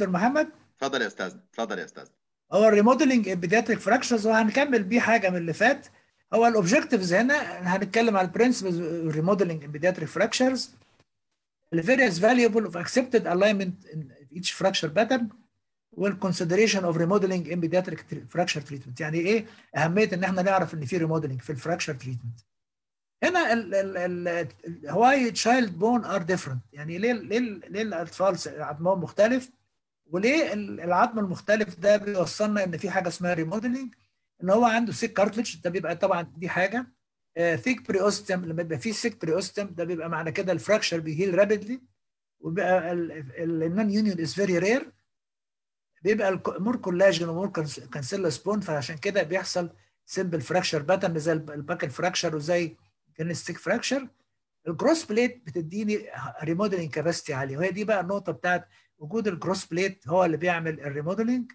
دكتور محمد اتفضل يا استاذ اتفضل يا استاذ هو الريموديلنج بيدياتريك فراكشرز وهنكمل بيه حاجه من اللي فات هو الاوبجكتيفز هنا هنتكلم على البرنسبلز ريموديلنج بيدياتريك فراكشرز the various valuable of accepted alignment in each fracture pattern والconsideration of remodeling in pediatric fracture treatment يعني ايه اهميه ان احنا نعرف ان في remodeling في الفراكشر تريتمنت هنا ال ال ال why child bone are different يعني ليه ليه ليه الاطفال عظمهم مختلف وليه العظم المختلف ده بيوصلنا ان في حاجه اسمها ريموديلنج ان هو عنده سيك كارتلج ده بيبقى طبعا دي حاجه ثيك بريوستم لما يبقى في سيك بريوستم ده بيبقى معنى كده الفراكشر بيهيل رابيدلي وبيبقى النون يونيون از فيري رير بيبقى مور كولاجين ومور كانسيلا سبون فعشان كده بيحصل سمبل فراكشر باترن زي الباكل فراكشر وزي كانستيك فراكشر الجروس بليت بتديني ريموديلنج كاباسيتي عاليه وهي دي بقى النقطه بتاعت وجود الجروس بليت هو اللي بيعمل الريموديلنج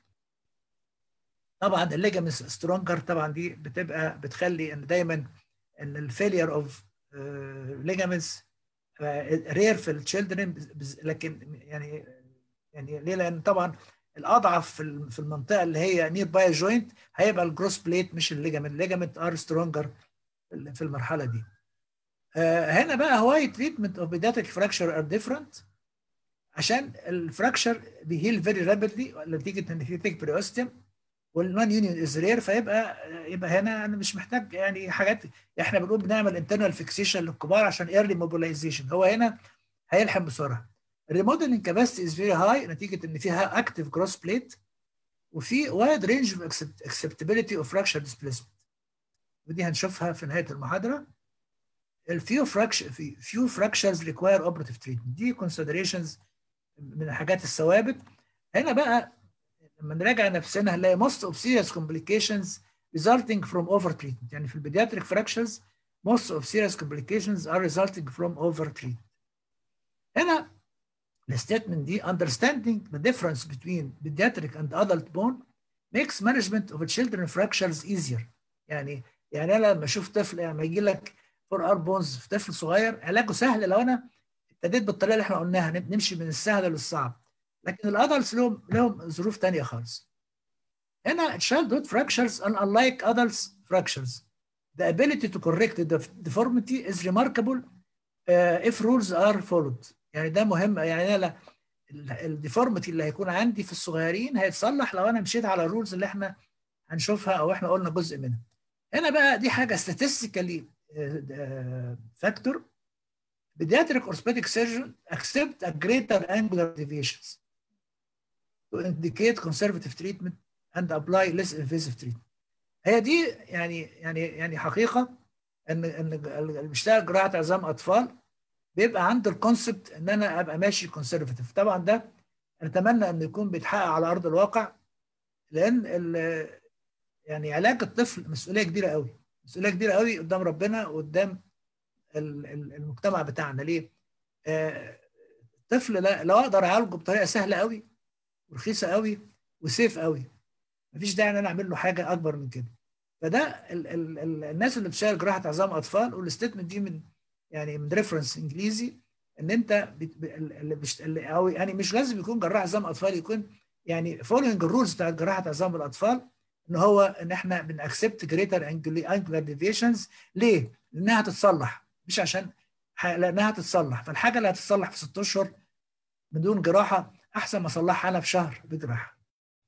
طبعا الليجامنتس سترونجر طبعا دي بتبقى بتخلي ان دايما ان الفيلير اوف ليجامنتس رير في التشيلدرن لكن يعني يعني ليه لان طبعا الاضعف في في المنطقه اللي هي نير باي جوينت هيبقى الجروس بليت مش الليجامنت الليجامنت ار سترونجر في المرحله دي هنا بقى هواي تريتمنت اوف بيداتريك فراكشر ار ديفرنت عشان الفراكشر بيهيل فيري رابيدلي نتيجه ان في ثيك بريوستيم والنون يونيون از رير فيبقى يبقى هنا انا مش محتاج يعني حاجات احنا بنقول بنعمل انترنال فيكسيشن للكبار عشان ايرلي موبيلايزيشن هو هنا هيلحم بسرعه الريموديلنج كاباسيتي از فيري هاي نتيجه ان فيها اكتف جروس بليت وفي وايد رينج اوف اكسبتابيلتي اوف فراكشر ديسبيسمنت ودي هنشوفها في نهايه المحاضره الفيو فراكشر فيو فراكشرز ريكواير اوبراتيف تريتمنت دي كونسيدريشنز من الحاجات الثوابت هنا بقى لما نراجع نفسنا هنلاقي most of serious complications resulting from over treatment يعني في البيدياتريك fractures most of serious complications are resulting from over treatment هنا الستيتمنت دي understanding the difference between pediatric and adult bone makes management of children fractures easier يعني يعني انا لما اشوف طفل لما يجي لك فور ار بونز في طفل صغير علاجه سهل لو انا ابتديت بالطريقه اللي احنا قلناها نمشي من السهل للصعب لكن الادلتس لهم لهم ظروف ثانيه خالص هنا childhood fractures and unlike adults fractures the ability to correct the deformity is remarkable uh, if rules are followed يعني ده مهم يعني انا الديفورميتي اللي هيكون عندي في الصغيرين هيتصلح لو انا مشيت على الرولز اللي احنا هنشوفها او احنا قلنا جزء منها هنا بقى دي حاجه statistically factor pediatric orthopedic surgeon accept a greater angular deviations to indicate conservative treatment and apply less invasive treatment. هي دي يعني يعني يعني حقيقه ان ان اللي بيشتغل جراحه عظام اطفال بيبقى عنده الكونسبت ان انا ابقى ماشي كونسرفتيف طبعا ده نتمنى انه يكون بيتحقق على ارض الواقع لان يعني علاج الطفل مسؤوليه كبيره قوي مسؤوليه كبيره قوي قدام ربنا وقدام المجتمع بتاعنا ليه؟ الطفل لا لو اقدر اعالجه بطريقه سهله قوي ورخيصه قوي وسيف قوي مفيش داعي ان انا اعمل له حاجه اكبر من كده فده ال ال ال الناس اللي بتشتغل جراحه عظام اطفال والستيتمنت دي من يعني من ريفرنس انجليزي ان انت اللي, بشت... اللي او يعني مش لازم يكون جراح عظام اطفال يكون يعني فولوينج الرولز بتاعت جراحه عظام الاطفال ان هو ان احنا بنأكسبت جريتر انجلر ديفيشنز ليه؟ لانها هتتصلح مش عشان لانها هتتصلح فالحاجه اللي هتتصلح في ست اشهر بدون جراحه احسن ما اصلحها انا في شهر بجراحه.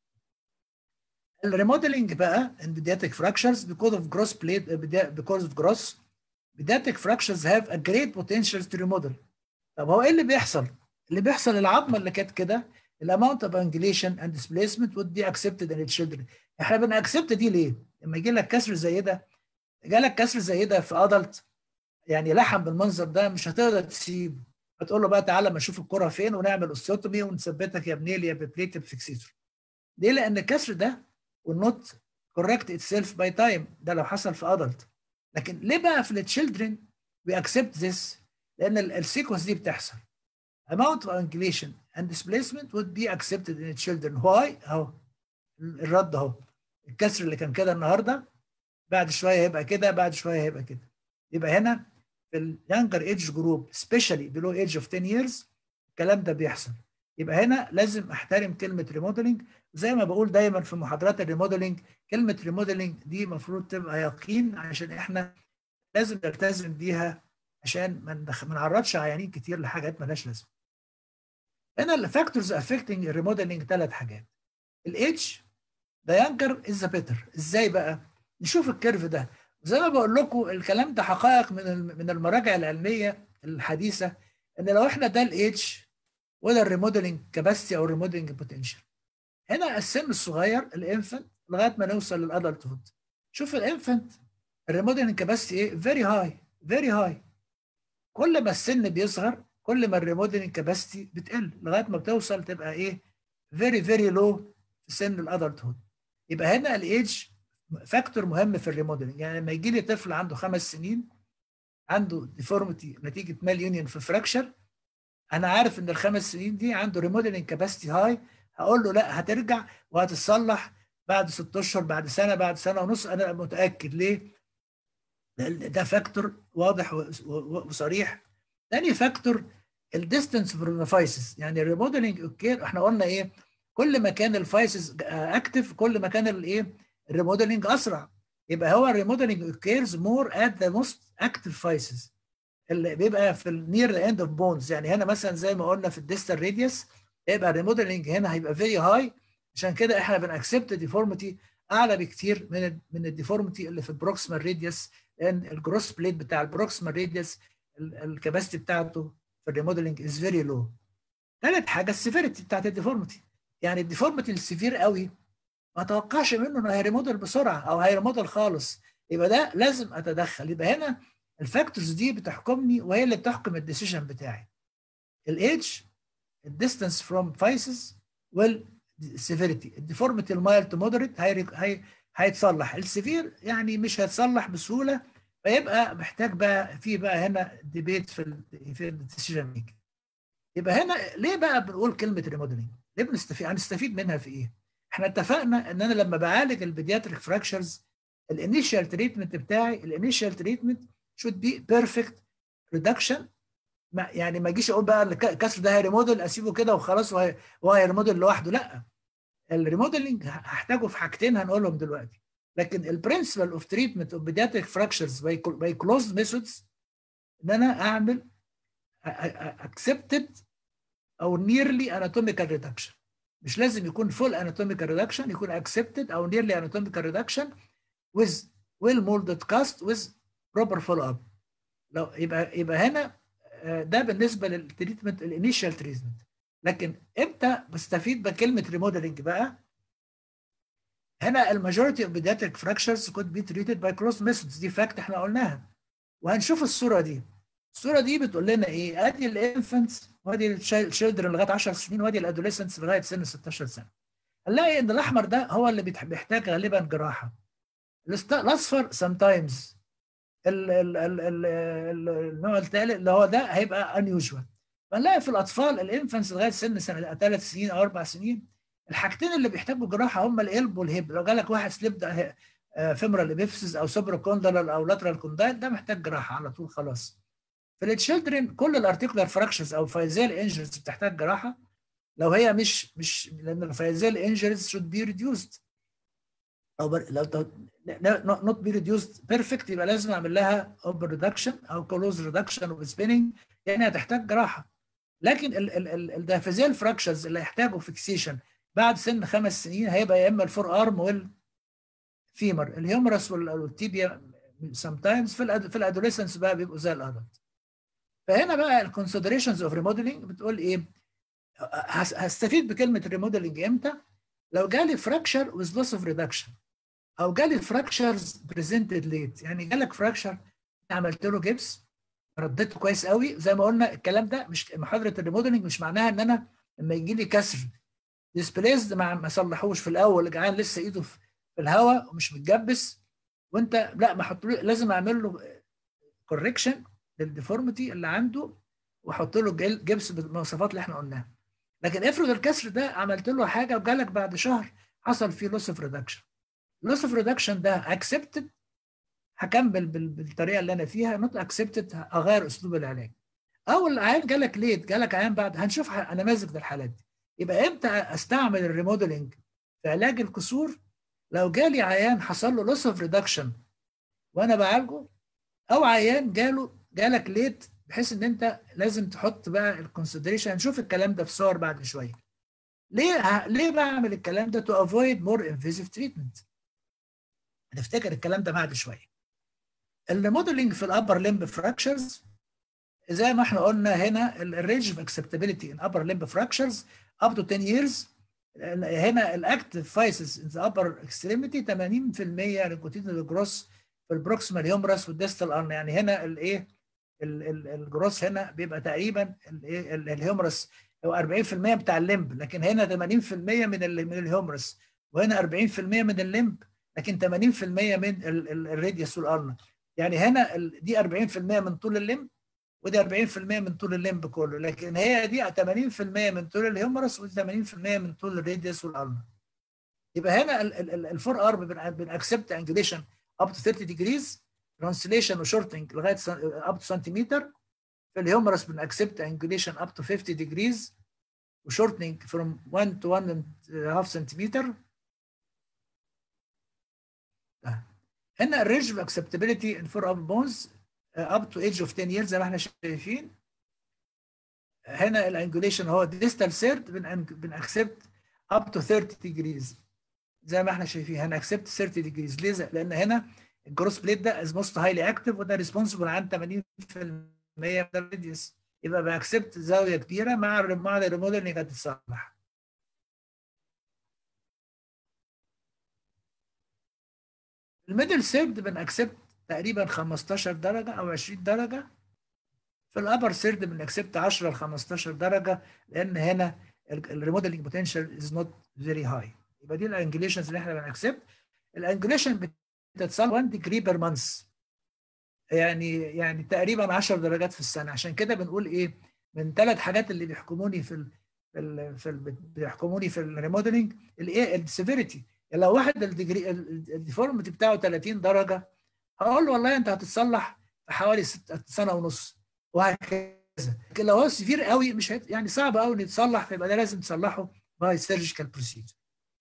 الريموديلنج بقى in pediatric fractures because of gross plate because of gross pediatric fractures have a great potential to remodel. طب هو ايه اللي بيحصل؟ اللي بيحصل العظمه اللي كانت كده الاماونت اوف angulation and displacement would be accepted in the children. احنا بنأكسبت دي ليه؟ لما يجي لك كسر زي ده جالك كسر زي ده في ادلت يعني لحم بالمنظر ده مش هتقدر تسيبه هتقول له بقى تعالى ما نشوف الكره فين ونعمل اوستيوتومي ونثبتك يا بنيل يا ببليتب فيكسيتور ليه؟ لان الكسر ده والنوت كوركت اتسيلف باي تايم ده لو حصل في ادلت لكن ليه بقى في التشيلدرن وي اكسبت ذس لان السيكونس دي بتحصل amount of angulation and displacement would be accepted in children why اهو الرد اهو الكسر اللي كان كده النهارده بعد شويه هيبقى كده بعد شويه هيبقى كده يبقى هنا في اليانجر ايدج جروب سبيشالي below age of 10 years الكلام ده بيحصل يبقى هنا لازم احترم كلمه ريموديلنج زي ما بقول دايما في محاضرات الريموديلنج كلمه ريموديلنج دي المفروض تبقى يقين عشان احنا لازم نلتزم بيها عشان ما نعرضش عيانين كتير لحاجات مالهاش لازمه. هنا الفاكتورز افكتنج الريموديلنج ثلاث حاجات. الاتش ذا يانجر از ذا بيتر ازاي بقى؟ نشوف الكيرف ده زي ما بقول لكم الكلام ده حقائق من من المراجع العلميه الحديثه ان لو احنا ده الاتش وده الريموديلنج كاباسيتي او الريموديلنج بوتنشال هنا السن الصغير الانفنت لغايه ما نوصل للادلت هود شوف الانفنت الريموديلنج كاباسيتي ايه فيري هاي فيري هاي كل ما السن بيصغر كل ما الريموديلنج كاباسيتي بتقل لغايه ما بتوصل تبقى ايه فيري فيري لو في سن الادلت هود يبقى هنا الايدج فاكتور مهم في الريموديلنج يعني لما يجي لي طفل عنده خمس سنين عنده ديفورميتي نتيجه مال يونيون في فراكشر انا عارف ان الخمس سنين دي عنده ريموديلنج كاباسيتي هاي هقول له لا هترجع وهتتصلح بعد ست اشهر بعد سنه بعد سنه ونص انا متاكد ليه؟ ده فاكتور واضح وصريح تاني فاكتور الديستنس فروم فايسز يعني الريموديلنج اوكي احنا قلنا ايه كل ما كان الفايسز اكتف ككل ما كان الايه الريموديلنج اسرع يبقى هو الريموديلنج اوكيرز مور ات ذا موست اكتف فايسز اللي بيبقى في النير ذا اند اوف بونز يعني هنا مثلا زي ما قلنا في الديستال راديوس يبقى الريموديلنج هنا هيبقى فيري هاي عشان كده احنا بنأكسبت ديفورميتي اعلى بكتير من ال من الديفورميتي اللي في البروكسيمال راديوس لان الجروس بليت بتاع البروكسيمال راديوس الكباستي بتاعته في الريموديلنج از فيري لو ثالث حاجه السيفيريتي بتاعت الديفورميتي يعني الديفورميتي السيفير قوي ما اتوقعش منه انه هيريموديل بسرعه او هيريموديل خالص يبقى ده لازم اتدخل يبقى هنا الفاكتورز دي بتحكمني وهي اللي بتحكم الديسيجن بتاعي الايدج الديستانس فروم فايسز والسيفيريتي الديفورميتي المايل تو مودريت هي هيتصلح السيفير يعني مش هيتصلح بسهوله فيبقى محتاج بقى في بقى هنا ديبيت في ال في الديسيجن ميكنج يبقى هنا ليه بقى بنقول كلمه ريموديلنج؟ ليه بنستفيد هنستفيد منها في ايه؟ احنا اتفقنا ان انا لما بعالج البيدياتريك فراكشرز الانيشال تريتمنت بتاعي الانيشال تريتمنت should be perfect reduction ما يعني ما اجيش اقول بقى الكسر ده هيريموديل اسيبه كده وخلاص وهو هيريموديل لوحده لا الريموديلنج هحتاجه في حاجتين هنقولهم دلوقتي لكن البرنسبل اوف تريتمنت اوف بيدياتريك فراكشرز باي كلوزد ميثودز ان انا اعمل اكسبتد او نيرلي اناتوميكال ريدكشن مش لازم يكون فول اناتوميكال ريدكشن يكون اكسبتد او نيرلي اناتوميكال ريدكشن with well molded cast with proper follow up لو يبقى يبقى هنا ده بالنسبه للتريتمنت الانيشال تريتمنت لكن امتى بستفيد بكلمه ريموديلنج بقى هنا الماجوريتي اوف بيدياتريك فراكشرز كود بي تريتد باي كلوز ميثودز دي فاكت احنا قلناها وهنشوف الصوره دي الصوره دي بتقول لنا ايه ادي الانفنتس وادي الشيلدرن لغايه 10 سنين وادي الادوليسنس لغايه سن 16 سنه هنلاقي ان الاحمر ده هو اللي بيحتاج غالبا جراحه الاصفر سم تايمز النوع الثالث اللي هو ده هيبقى انيوجوال فنلاقي في الاطفال الانفنس لغايه سن سنه ثلاث سنين او اربع سنين الحاجتين اللي بيحتاجوا جراحه هم القلب والهيب لو جالك واحد سليب فيمرال ابيفسز او سوبرا كوندلر او لاترال كوندايل ده محتاج جراحه على طول خلاص في التشيلدرن كل الارتيكولار فراكشنز او فايزيال انجريز بتحتاج جراحه لو هي مش مش لان الفايزيال انجريز شود بي ريديوسد او لو نوت بي ريديوسد بيرفكت يبقى لازم اعمل لها اوبر ريدكشن او كلوز ريدكشن وسبيننج يعني هتحتاج جراحه لكن الدافيزيال فراكشرز اللي هيحتاجوا فيكسيشن بعد سن خمس سنين هيبقى يا اما الفور ارم والفيمر الهيومرس والتيبيا سم تايمز في ال في الادوليسنس بقى بيبقوا زي الادلت فهنا بقى الكونسيدريشنز اوف ريموديلنج بتقول ايه هستفيد بكلمه ريموديلنج امتى لو جالي فراكشر with loss of reduction او جالي فراكشرز بريزنتد ليت يعني جالك فراكشر عملت له جبس رديته كويس قوي زي ما قلنا الكلام ده مش محاضره الريموديلنج مش معناها ان انا لما يجي لي كسر ديسبليزد ما ما صلحوش في الاول الجعان لسه ايده في الهواء ومش متجبس وانت لا ما احط له لازم اعمل له كوركشن للديفورميتي اللي عنده واحط له جبس بالمواصفات اللي احنا قلناها لكن افرض الكسر ده عملت له حاجه وجالك بعد شهر حصل فيه لوس اوف ريدكشن لوس اوف ريدكشن ده اكسبتد هكمل بالطريقه اللي انا فيها نوت اكسبتد اغير اسلوب العلاج او العيان جالك ليت جالك عيان بعد هنشوف نماذج للحالات دي يبقى امتى استعمل الريموديلنج في علاج الكسور لو جالي عيان حصل له لوس اوف ريدكشن وانا بعالجه او عيان جاله جالك ليت بحيث ان انت لازم تحط بقى الكونسيدريشن هنشوف الكلام ده في صور بعد شويه ليه ليه بعمل الكلام ده تو افويد مور انفيزيف تريتمنت هنفتكر الكلام ده بعد شويه الريموديلنج في الابر لمب فراكشرز زي ما احنا قلنا هنا الرينج اوف اكسبتابيلتي ان ابر لمب فراكشرز اب تو 10 years هنا الاكتف فايسز ان ذا ابر اكستريميتي 80% ليكوتيد جروس في البروكسيمال هيومرس والديستال ارن يعني هنا الايه الجروس هنا بيبقى تقريبا الايه الهيومرس هو 40% بتاع الليمب لكن هنا 80% من ال من الهيومرس وهنا 40% من الليمب لكن 80% من الراديوس والارن يعني هنا دي 40% من طول الليمب ودي 40% من طول الليمب كله لكن هي دي 80% من طول الهيومرس ودي 80% من طول الراديوس والالنا يبقى هنا الفور ارم بنأكسبت انجليشن اب تو 30 ديجريز ترانسليشن وشورتنج لغايه اب تو سنتيمتر في الهيومرس بنأكسبت انجليشن اب تو 50 ديجريز وشورتنج فروم 1 to 1 half سنتيمتر هنا الرينج اوف اكسبتابيلتي ان فور اب بونز اب تو ايدج اوف 10 years زي ما احنا شايفين هنا الانجوليشن هو ديستال سيرت بنأكسبت اب تو 30 ديجريز زي ما احنا شايفين هنا اكسبت 30 ديجريز ليه؟ لان هنا الجروس بليت ده از موست هايلي اكتف وده ريسبونسبل عن 80% من الريديوس يبقى باكسبت زاويه كبيره مع مع الريموديلنج هتتصلح الميدل سيرد بنأكسبت تقريبا 15 درجه او 20 درجه في الابر سيرد بنأكسبت 10 ل 15 درجه لان هنا الريموديلنج بوتنشال از نوت فيري هاي يبقى دي الانجليشنز اللي احنا بنأكسبت الانجليشن بتتصل 1 ديجري بير مانث يعني يعني تقريبا 10 درجات في السنه عشان كده بنقول ايه من ثلاث حاجات اللي بيحكموني في ال في ال في ال بيحكموني في الريموديلنج الايه السيفيريتي لو واحد الديجري الديفورمتي بتاعه 30 درجه هقول له والله انت هتتصلح في حوالي سنه ونص وهكذا لكن لو هو سيفير قوي مش هيت... يعني صعب قوي انه يتصلح فيبقى ده لازم تصلحه باي سيرجيكال بروسيجر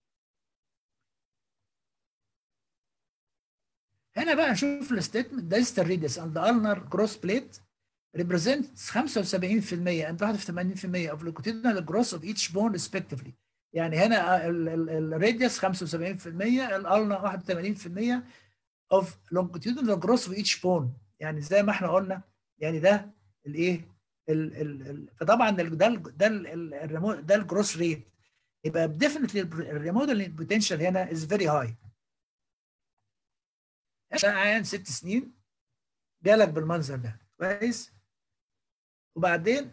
هنا بقى نشوف الستيتمنت دايستال ريديوس اند النر كروس بليت represents 75% and 81% of longitudinal growth of each bone respectively يعني هنا الراديوس 75% الالنا 81% of longitudinal growth of each bone يعني زي ما احنا قلنا يعني ده الايه فطبعا ده ال ده ال ده الجروس ريت يبقى ديفنتلي الريموديلنج بوتنشال هنا از فيري هاي عيان ست سنين جالك بالمنظر ده كويس وبعدين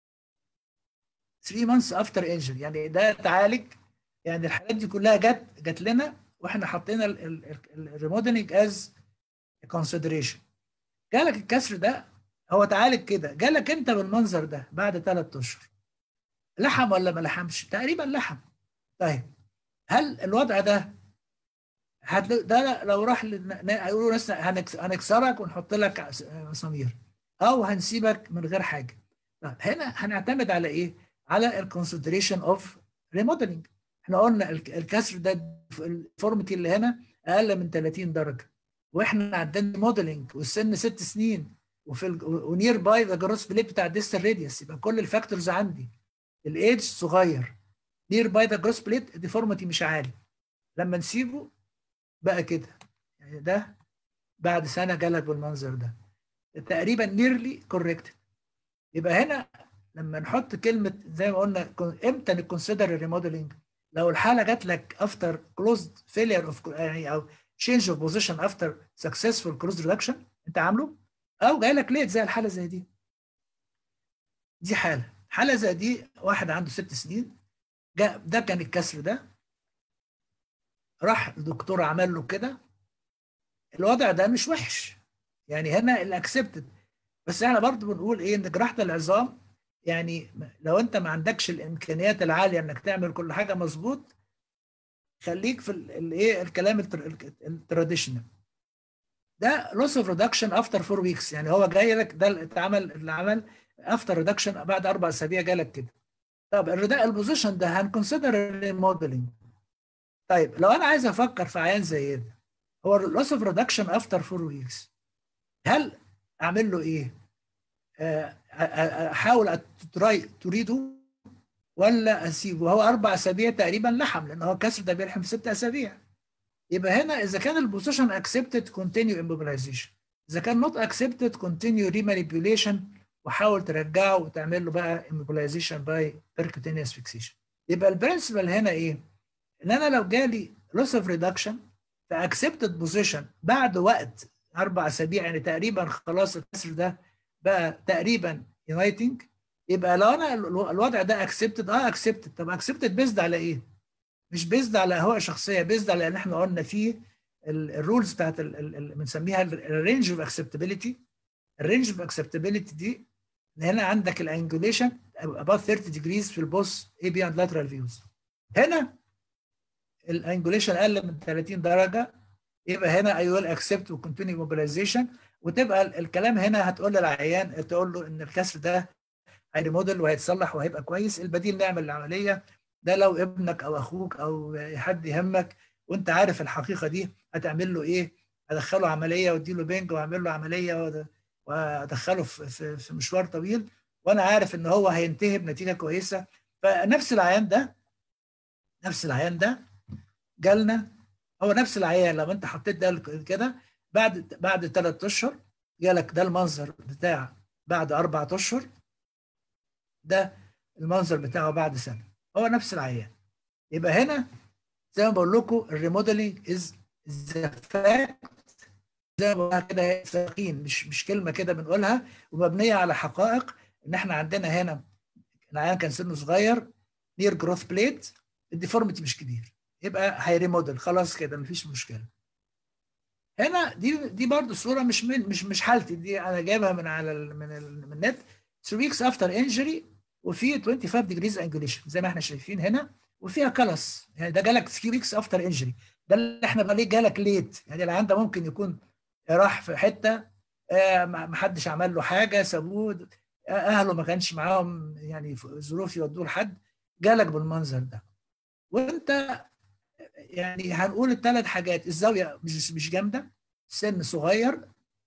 3 months after injury يعني ده اتعالج يعني الحاجات دي كلها جت جت لنا واحنا حطينا الريموديلنج از كونسيدريشن جالك الكسر ده هو اتعالج كده جالك انت بالمنظر ده بعد ثلاث اشهر لحم ولا ما لحمش تقريبا لحم طيب هل الوضع ده ده لو راح هيقولوا ناس هنكسرك ونحط لك مسامير او هنسيبك من غير حاجه طيب هنا هنعتمد على ايه على الكونسيدريشن اوف ريموديلنج احنا قلنا الكسر ده الفورمتي اللي هنا اقل من 30 درجه واحنا عندنا موديلنج والسن ست سنين وفي ونير باي ذا جروس بليت بتاع الديستال راديوس يبقى كل الفاكتورز عندي الايدج صغير نير باي ذا جروس بليت ديفورمتي مش عالي لما نسيبه بقى كده يعني ده بعد سنه جالك بالمنظر ده تقريبا نيرلي كوريكتد يبقى هنا لما نحط كلمه زي ما قلنا امتى نكونسيدر الريموديلنج لو الحاله جات لك افتر كلوزد فيلير اوف يعني او تشينج اوف بوزيشن افتر سكسسفول كلوز ريدكشن انت عامله او جاي لك ليت زي الحاله زي دي دي حاله حاله زي دي واحد عنده ست سنين جاء ده كان الكسر ده راح الدكتور عمل له كده الوضع ده مش وحش يعني هنا الاكسبتد بس احنا برضه بنقول ايه ان جراحه العظام يعني لو انت ما عندكش الامكانيات العاليه انك تعمل كل حاجه مظبوط خليك في الايه الكلام التراديشنال ده لوس اوف ريدكشن افتر فور ويكس يعني هو جاي لك ده اتعمل اللي عمل افتر ريدكشن بعد اربع اسابيع جالك كده طب الرداء البوزيشن ده هنكونسيدر الريموديلنج طيب لو انا عايز افكر في عيان زي ده هو اللوس اوف ريدكشن افتر فور ويكس هل اعمل له ايه؟ احاول تراي تريده ولا اسيبه هو اربع اسابيع تقريبا لحم لان هو الكسر ده بيلحم في ست اسابيع يبقى هنا اذا كان البوزيشن اكسبتد كونتينيو امبوبلايزيشن اذا كان نوت اكسبتد كونتينيو ريمانيبيوليشن وحاول ترجعه وتعمل له بقى امبوبلايزيشن باي بيركوتينيوس فيكسيشن يبقى البرنسبل هنا ايه؟ ان انا لو جالي لوس اوف ريدكشن في اكسبتد بوزيشن بعد وقت اربع اسابيع يعني تقريبا خلاص الكسر ده بقى تقريبا يونايتنج يبقى لو انا الوضع ده اكسبتد اه اكسبتد طب اكسبتد بيزد على ايه؟ مش بيزد على هواء شخصيه بيزد على ان احنا قلنا فيه الرولز بتاعت بنسميها الرينج اوف اكسبتابيلتي الرينج اوف اكسبتابيلتي دي هنا عندك الانجوليشن about 30 degrees في البوس اي بي اند لاترال فيوز هنا الانجوليشن اقل من 30 درجه يبقى هنا اي ويل اكسبت وكونتينيو موبيلايزيشن وتبقى الكلام هنا هتقول للعيان تقول له ان الكسر ده هيريموديل وهيتصلح وهيبقى كويس البديل نعمل العمليه ده لو ابنك او اخوك او حد يهمك وانت عارف الحقيقه دي هتعمل له ايه؟ ادخله عمليه واديله بنج واعمل له عمليه وادخله في, في مشوار طويل وانا عارف ان هو هينتهي بنتيجه كويسه فنفس العيان ده نفس العيان ده جالنا هو نفس العيان لما انت حطيت ده كده بعد بعد ثلاث اشهر جالك ده المنظر بتاع بعد اربع اشهر ده المنظر بتاعه بعد سنه هو نفس العيان يبقى هنا زي ما بقول لكم الريموديلنج از ذا فاكت زي ما بقولها كده ساقين مش مش كلمه كده بنقولها ومبنيه على حقائق ان احنا عندنا هنا العيان كان سنه صغير نير جروث بليت الديفورميتي مش كبير يبقى هيريموديل خلاص كده مفيش مشكله هنا دي دي برضه صوره مش من مش مش حالتي دي انا جايبها من على ال من ال من النت 3 weeks after injury وفي 25 degrees angulation زي ما احنا شايفين هنا وفيها كلس يعني ده جالك 3 weeks after injury ده اللي احنا بنقول جالك ليت يعني العيان ده ممكن يكون راح في حته آه ما حدش عمل له حاجه سابوه آه اهله ما كانش معاهم يعني ظروف يودوه لحد جالك بالمنظر ده وانت يعني هنقول الثلاث حاجات الزاويه مش مش جامده سن صغير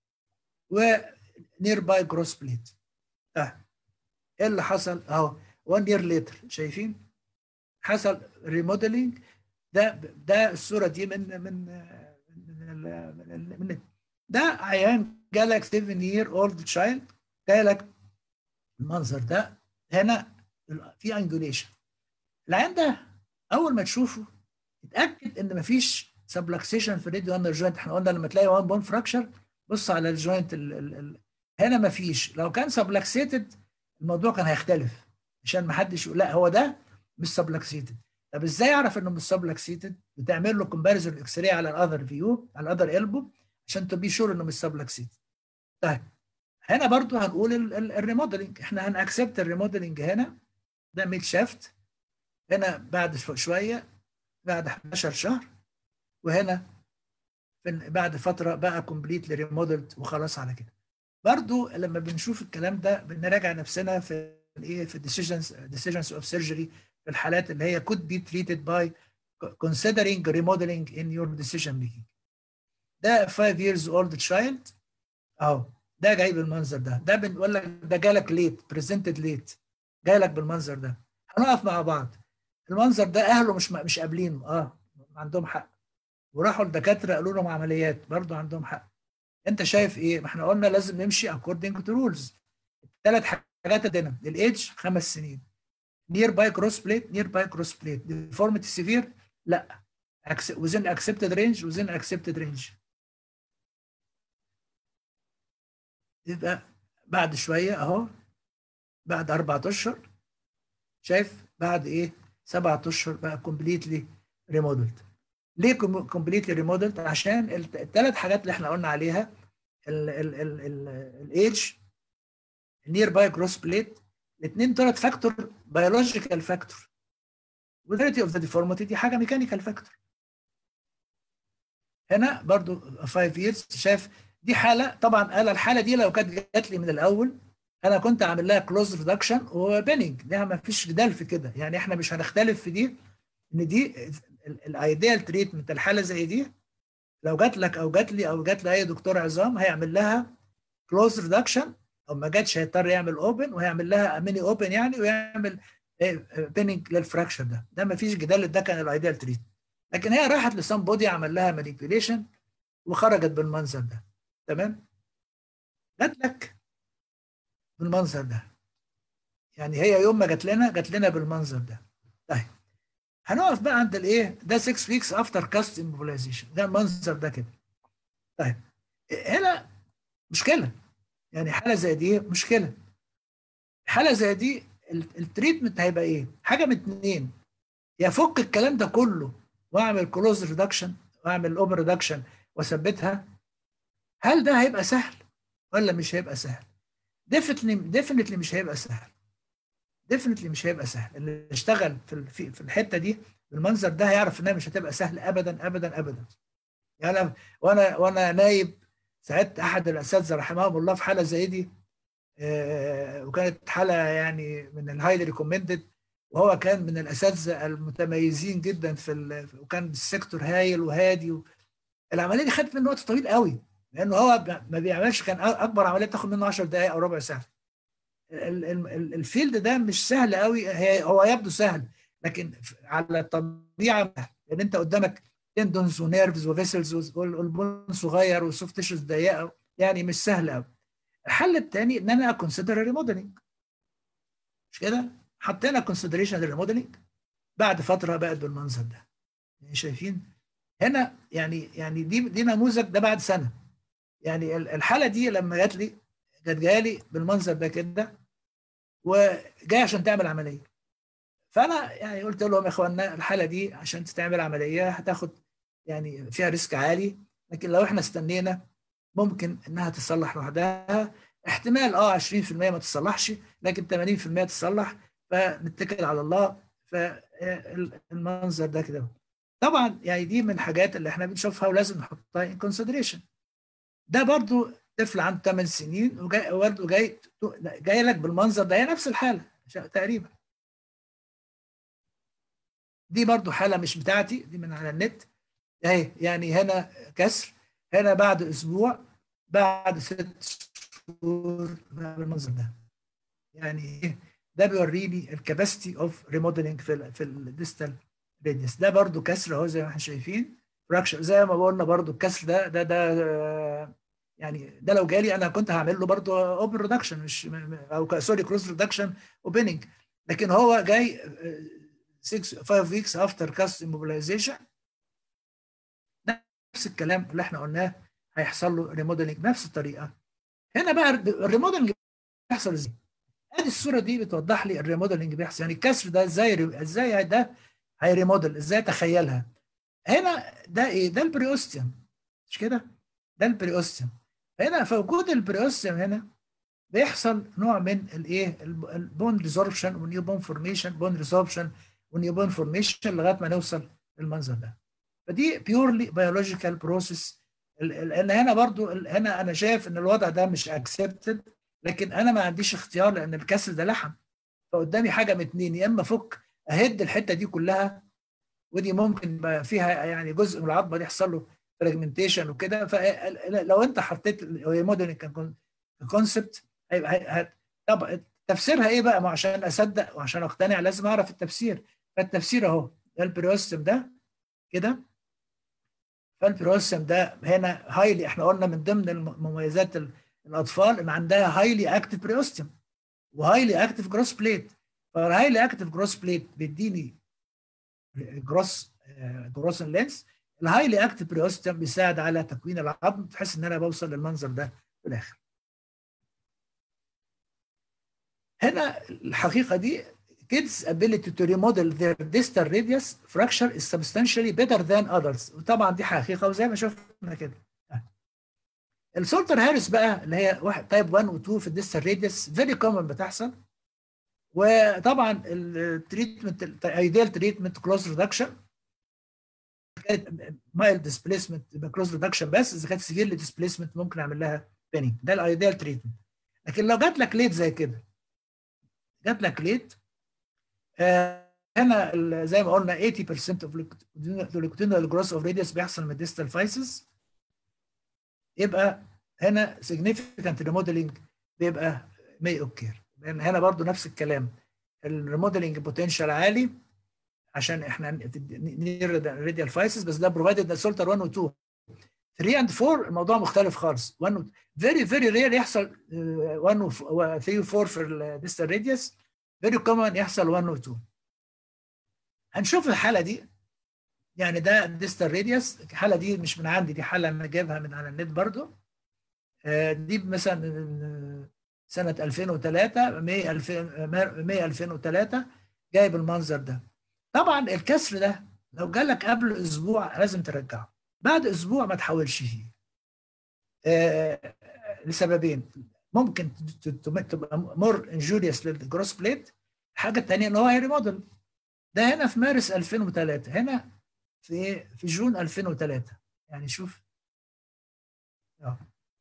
ونير باي جروس بليت اه ايه اللي حصل اهو 1 يير ليتر شايفين حصل ريموديلنج ده ده الصوره دي من من من, من, من ده عيان جالك 7 يير اولد تشايلد جالك المنظر ده هنا في انجوليشن العيان ده اول ما تشوفه اتاكد ان مفيش سبلكسيشن في الراديو اندر جوينت احنا قلنا لما تلاقي 1 بون فراكشر بص على الجوينت ال ال ال هنا مفيش لو كان سبلكسيتد الموضوع كان هيختلف عشان ما حدش يقول لا هو ده مش سبلكسيتد طب ازاي اعرف انه مش سبلكسيتد بتعمل له كومباريزون اكس راي على الاذر فيو على الاذر البو عشان تبي شور انه مش سبلكسيتد طيب هنا برضو هنقول الريموديلنج احنا هنأكسبت الريموديلنج هنا ده ميد شافت هنا بعد شويه بعد 11 شهر وهنا بعد فتره بقى كومبليتلي ريموديلد وخلاص على كده برضو لما بنشوف الكلام ده بنراجع نفسنا في الايه في decisions decisions of surgery في الحالات اللي هي could be treated by considering remodeling in your decision making ده 5 years old child اهو ده جاي بالمنظر ده ده بنقول لك ده جالك ليت بريزنتد ليت جالك بالمنظر ده هنقف مع بعض المنظر ده اهله مش مش قابلينه اه عندهم حق وراحوا الدكاتره قالوا لهم عمليات برضه عندهم حق انت شايف ايه؟ ما احنا قلنا لازم نمشي اكوردنج تو رولز الثلاث حاجات عندنا الايدج خمس سنين نير باي كروس بليت نير باي كروس بليت ديفورميتي سيفير لا وزن اكسبتد رينج وزن اكسبتد رينج يبقى بعد شويه اهو بعد اربع اشهر شايف بعد ايه؟ سبعة اشهر بقى كومبليتلي ريمودلد ليه كومبليتلي ريمودلد عشان الثلاث حاجات اللي احنا قلنا عليها الايدج النير باي جروس بليت الاثنين ثلاث فاكتور بيولوجيكال فاكتور والفيريتي اوف ذا ديفورميتي دي حاجه ميكانيكال فاكتور هنا برضو 5 years شايف دي حاله طبعا انا الحاله دي لو كانت جات لي من الاول انا كنت عامل لها كلوز ريدكشن وبيننج ده ما فيش جدال في كده يعني احنا مش هنختلف في دي ان دي الايديال تريتمنت الحاله زي دي لو جات لك او جات لي او جات لاي دكتور عظام هيعمل لها كلوز ريدكشن او ما جاتش هيضطر يعمل اوبن وهيعمل لها ميني اوبن يعني ويعمل بيننج للفراكشر ده ده ما فيش جدال ده كان الايديال تريتمنت لكن هي راحت لسام بودي عمل لها مانيبيوليشن وخرجت بالمنظر ده تمام جات لك بالمنظر ده يعني هي يوم ما جات لنا جات لنا بالمنظر ده طيب هنقف بقى عند الايه ده 6 ويكس افتر كاست immobilization ده المنظر ده كده طيب هنا مشكله يعني حاله زي دي مشكله حاله زي دي التريتمنت هيبقى ايه حاجه من اتنين يا فك الكلام ده كله واعمل كلوز ريدكشن واعمل اوبن ريدكشن واثبتها هل ده هيبقى سهل ولا مش هيبقى سهل ديفنتلي ديفنتلي مش هيبقى سهل ديفنتلي مش هيبقى سهل اللي اشتغل في في الحته دي بالمنظر ده هيعرف انها مش هتبقى سهل ابدا ابدا ابدا يعني وانا وانا نايب ساعدت احد الاساتذه رحمهم الله في حاله زي دي آه وكانت حاله يعني من الهايلي ريكومندد وهو كان من الاساتذه المتميزين جدا في وكان السيكتور هايل وهادي و... العمليه دي خدت منه وقت طويل قوي لانه هو ما بيعملش كان اكبر عمليه تاخد منه 10 دقائق او ربع ساعه الفيلد ده مش سهل قوي هو يبدو سهل لكن على الطبيعه لان انت قدامك تندونز ونيرفز وفيسلز والبون صغير والسوفت تيشوز ضيقه يعني مش سهل قوي الحل الثاني ان انا اكونسيدر ريموديلنج مش كده حطينا كونسيدريشن للريموديلنج بعد فتره بقت بالمنظر ده يعني شايفين هنا يعني يعني دي دي نموذج ده بعد سنه يعني الحاله دي لما جات لي كانت جايه لي بالمنظر ده كده وجاي عشان تعمل عمليه فانا يعني قلت لهم يا اخوانا الحاله دي عشان تتعمل عمليه هتاخد يعني فيها ريسك عالي لكن لو احنا استنينا ممكن انها تصلح لوحدها احتمال اه 20% ما تصلحش لكن 80% تصلح فنتكل على الله فالمنظر ده كده طبعا يعني دي من الحاجات اللي احنا بنشوفها ولازم نحطها ان كونسيدريشن ده برضو طفل عنده 8 سنين وجاي برضه جاي جاي لك بالمنظر ده هي نفس الحاله تقريبا دي برضو حاله مش بتاعتي دي من على النت اهي يعني هنا كسر هنا بعد اسبوع بعد ست شهور بالمنظر ده يعني ده بيوريني الكاباسيتي اوف ريموديلنج في ال في الديستال ريديوس ده برضو كسر اهو زي ما احنا شايفين فراكشر زي ما قلنا برضو الكسر ده ده ده يعني ده لو جالي انا كنت هعمل له برضو اوبن ريدكشن مش او سوري كروس ريدكشن اوبننج لكن هو جاي 6 5 ويكس افتر كاست immobilization نفس الكلام اللي احنا قلناه هيحصل له ريموديلنج نفس الطريقه هنا بقى الريموديلنج بيحصل ازاي؟ ادي الصوره دي بتوضح لي الريموديلنج بيحصل يعني الكسر ده ازاي ازاي ده هيريموديل ازاي تخيلها هنا ده ايه؟ ده البريوستيوم مش كده؟ ده البريوستيوم هنا في وجود البريوستيوم هنا بيحصل نوع من الايه؟ البون ريزوربشن ونيو بون فورميشن بون ريزوربشن ونيو بون فورميشن لغايه ما نوصل للمنظر ده فدي بيورلي بيولوجيكال بروسيس لان هنا برضو هنا انا شايف ان الوضع ده مش اكسبتد لكن انا ما عنديش اختيار لان الكسر ده لحم فقدامي حاجه من اتنين يا اما افك اهد الحته دي كلها ودي ممكن فيها يعني جزء من العظمه دي يحصل له فراجمنتيشن وكده فلو انت حطيت مودرن كونسبت طب تفسيرها ايه بقى ما عشان اصدق وعشان اقتنع لازم اعرف التفسير فالتفسير اهو ده البريوستم ده كده فالبريوستم ده هنا هايلي احنا قلنا من ضمن مميزات الاطفال ان عندها هايلي اكتف بريوستم وهايلي اكتف جروس بليت فالهايلي اكتف جروس بليت بيديني جروس جروس لينس الهايلي اكتف بريوستم بيساعد على تكوين العظم بحيث ان انا بوصل للمنظر ده في الاخر هنا الحقيقه دي kids ability to remodel their distal radius fracture is substantially better than others وطبعا دي حقيقه وزي ما شفنا كده السولتر هاريس بقى اللي هي واحد تايب 1 و 2 في الديستال راديوس فيري كومن بتحصل وطبعا التريتمنت الايديال تريتمنت كلوز ريدكشن كانت مايل ديسبيسمنت يبقى كلوز ريدكشن بس اذا كانت سيفيرلي ديسبيسمنت ممكن اعمل لها بيننج ده الايديال تريتمنت لكن لو جات لك ليت زي كده جات لك ليت آه هنا ال- زي ما قلنا 80% اوف longitudinal growth of radius بيحصل من distal physis يبقى هنا significant remodeling بيبقى may occur لان هنا برضو نفس الكلام الريموديلنج بوتنشال عالي عشان احنا نير راديال فايسز بس ده بروفايدد ده سولتر 1 و 2 3 اند 4 الموضوع مختلف خالص 1 فيري فيري رير يحصل 1 و 3 و 4 في الديستال راديوس فيري كومن يحصل 1 و 2 هنشوف الحاله دي يعني ده ديستال راديوس الحاله دي مش من عندي دي حاله انا جايبها من على النت برضو آه، دي مثلا سنه 2003 ماي 2000 ماي 2003 جايب المنظر ده طبعا الكسر ده لو جالك قبل اسبوع لازم ترجعه بعد اسبوع ما تحاولش فيه آه لسببين ممكن ت- ت- تبقى مور انجوريوس للجروس بليت الحاجه الثانيه ان هو هيريموديل ده هنا في مارس 2003 هنا في في جون 2003 يعني شوف اه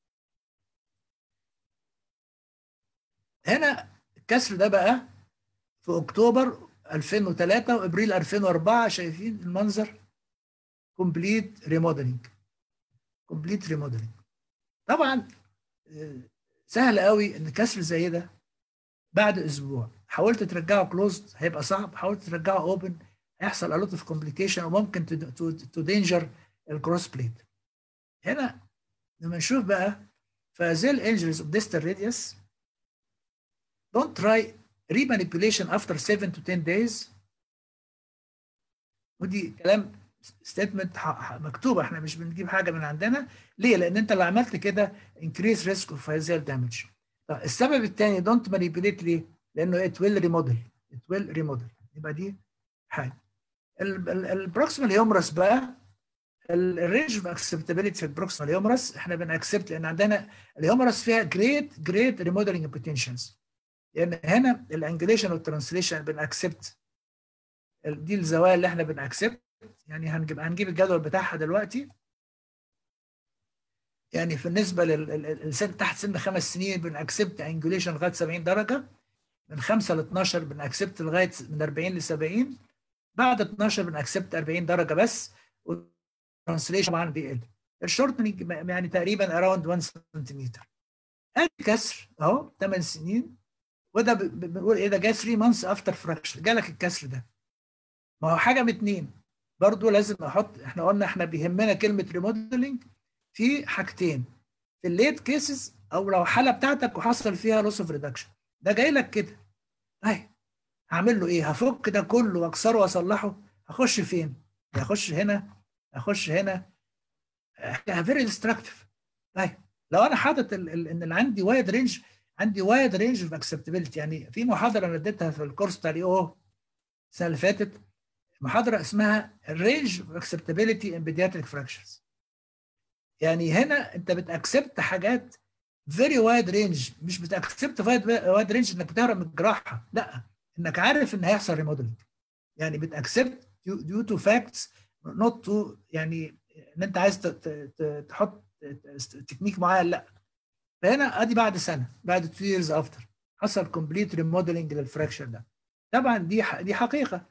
هنا الكسر ده بقى في اكتوبر 2003 وابريل 2004 شايفين المنظر كومبليت ريموديلنج كومبليت ريموديلنج طبعا آه، سهل قوي ان كسر زي ده بعد اسبوع حاولت ترجعه كلوزد هيبقى صعب حاولت ترجعه اوبن هيحصل a lot of complication وممكن تو دينجر الكروس بليت هنا لما نشوف بقى فهذه الانجريز اوف distal radius don't try remanipulation after 7 to 10 days ودي كلام ستيتمنت مكتوبه احنا مش بنجيب حاجه من عندنا ليه؟ لان انت لو عملت كده increase risk of facial damage طب السبب الثاني don't manipulate ليه؟ لانه it will remodel it will remodel يبقى دي حاجه البروكسيمال هيومرس بقى الرينج اوف اكسبتابيلتي في البروكسيمال هيومرس احنا بنأكسبت لان عندنا الهيومرس فيها جريت جريت ريموديلنج بوتنشالز لان هنا الانجليشن والترانسليشن بنأكسبت دي الزوايا اللي احنا بنأكسبت يعني هنجيب هنجيب الجدول بتاعها دلوقتي يعني بالنسبه للسن تحت سن خمس سنين بنأكسبت انجليشن لغايه 70 درجه من 5 ل 12 بنأكسبت لغايه من 40 ل 70 بعد 12 بنأكسبت 40 درجه بس والترانسليشن طبعا بيقل الشورتنج يعني تقريبا اراوند 1 سنتيمتر ادي كسر اهو 8 سنين وده بنقول ايه ده جاي 3 مانثس افتر فراكشر جالك الكسر ده ما هو حاجه من اتنين برضو لازم احط احنا قلنا احنا بيهمنا كلمه ريموديلنج في حاجتين في الليت كيسز او لو حاله بتاعتك وحصل فيها لوس اوف ريدكشن ده جاي لك كده اهي هعمل له ايه هفك ده كله واكسره واصلحه هخش فين هخش هنا هخش هنا فيري ديستراكتيف طيب لو انا حاطط ال- ال- ان اللي عندي وايد رينج عندي وايد رينج اوف اكسبتابيلتي يعني في محاضره انا اديتها في الكورس بتاع الاي او السنه اللي فاتت محاضره اسمها الرينج اوف اكسبتابيلتي ان بيدياتريك فراكشرز يعني هنا انت بتاكسبت حاجات فيري وايد رينج مش بتاكسبت وايد رينج انك بتهرب من الجراحه لا انك عارف ان هيحصل ريموديلنج يعني بتاكسبت ديو تو فاكتس نوت تو يعني ان انت عايز ت- ت- ت- تحط تكنيك معين لا فهنا ادي بعد سنه بعد 2 years افتر حصل كومبليت ريموديلنج للفراكشر ده طبعا دي ح- دي حقيقه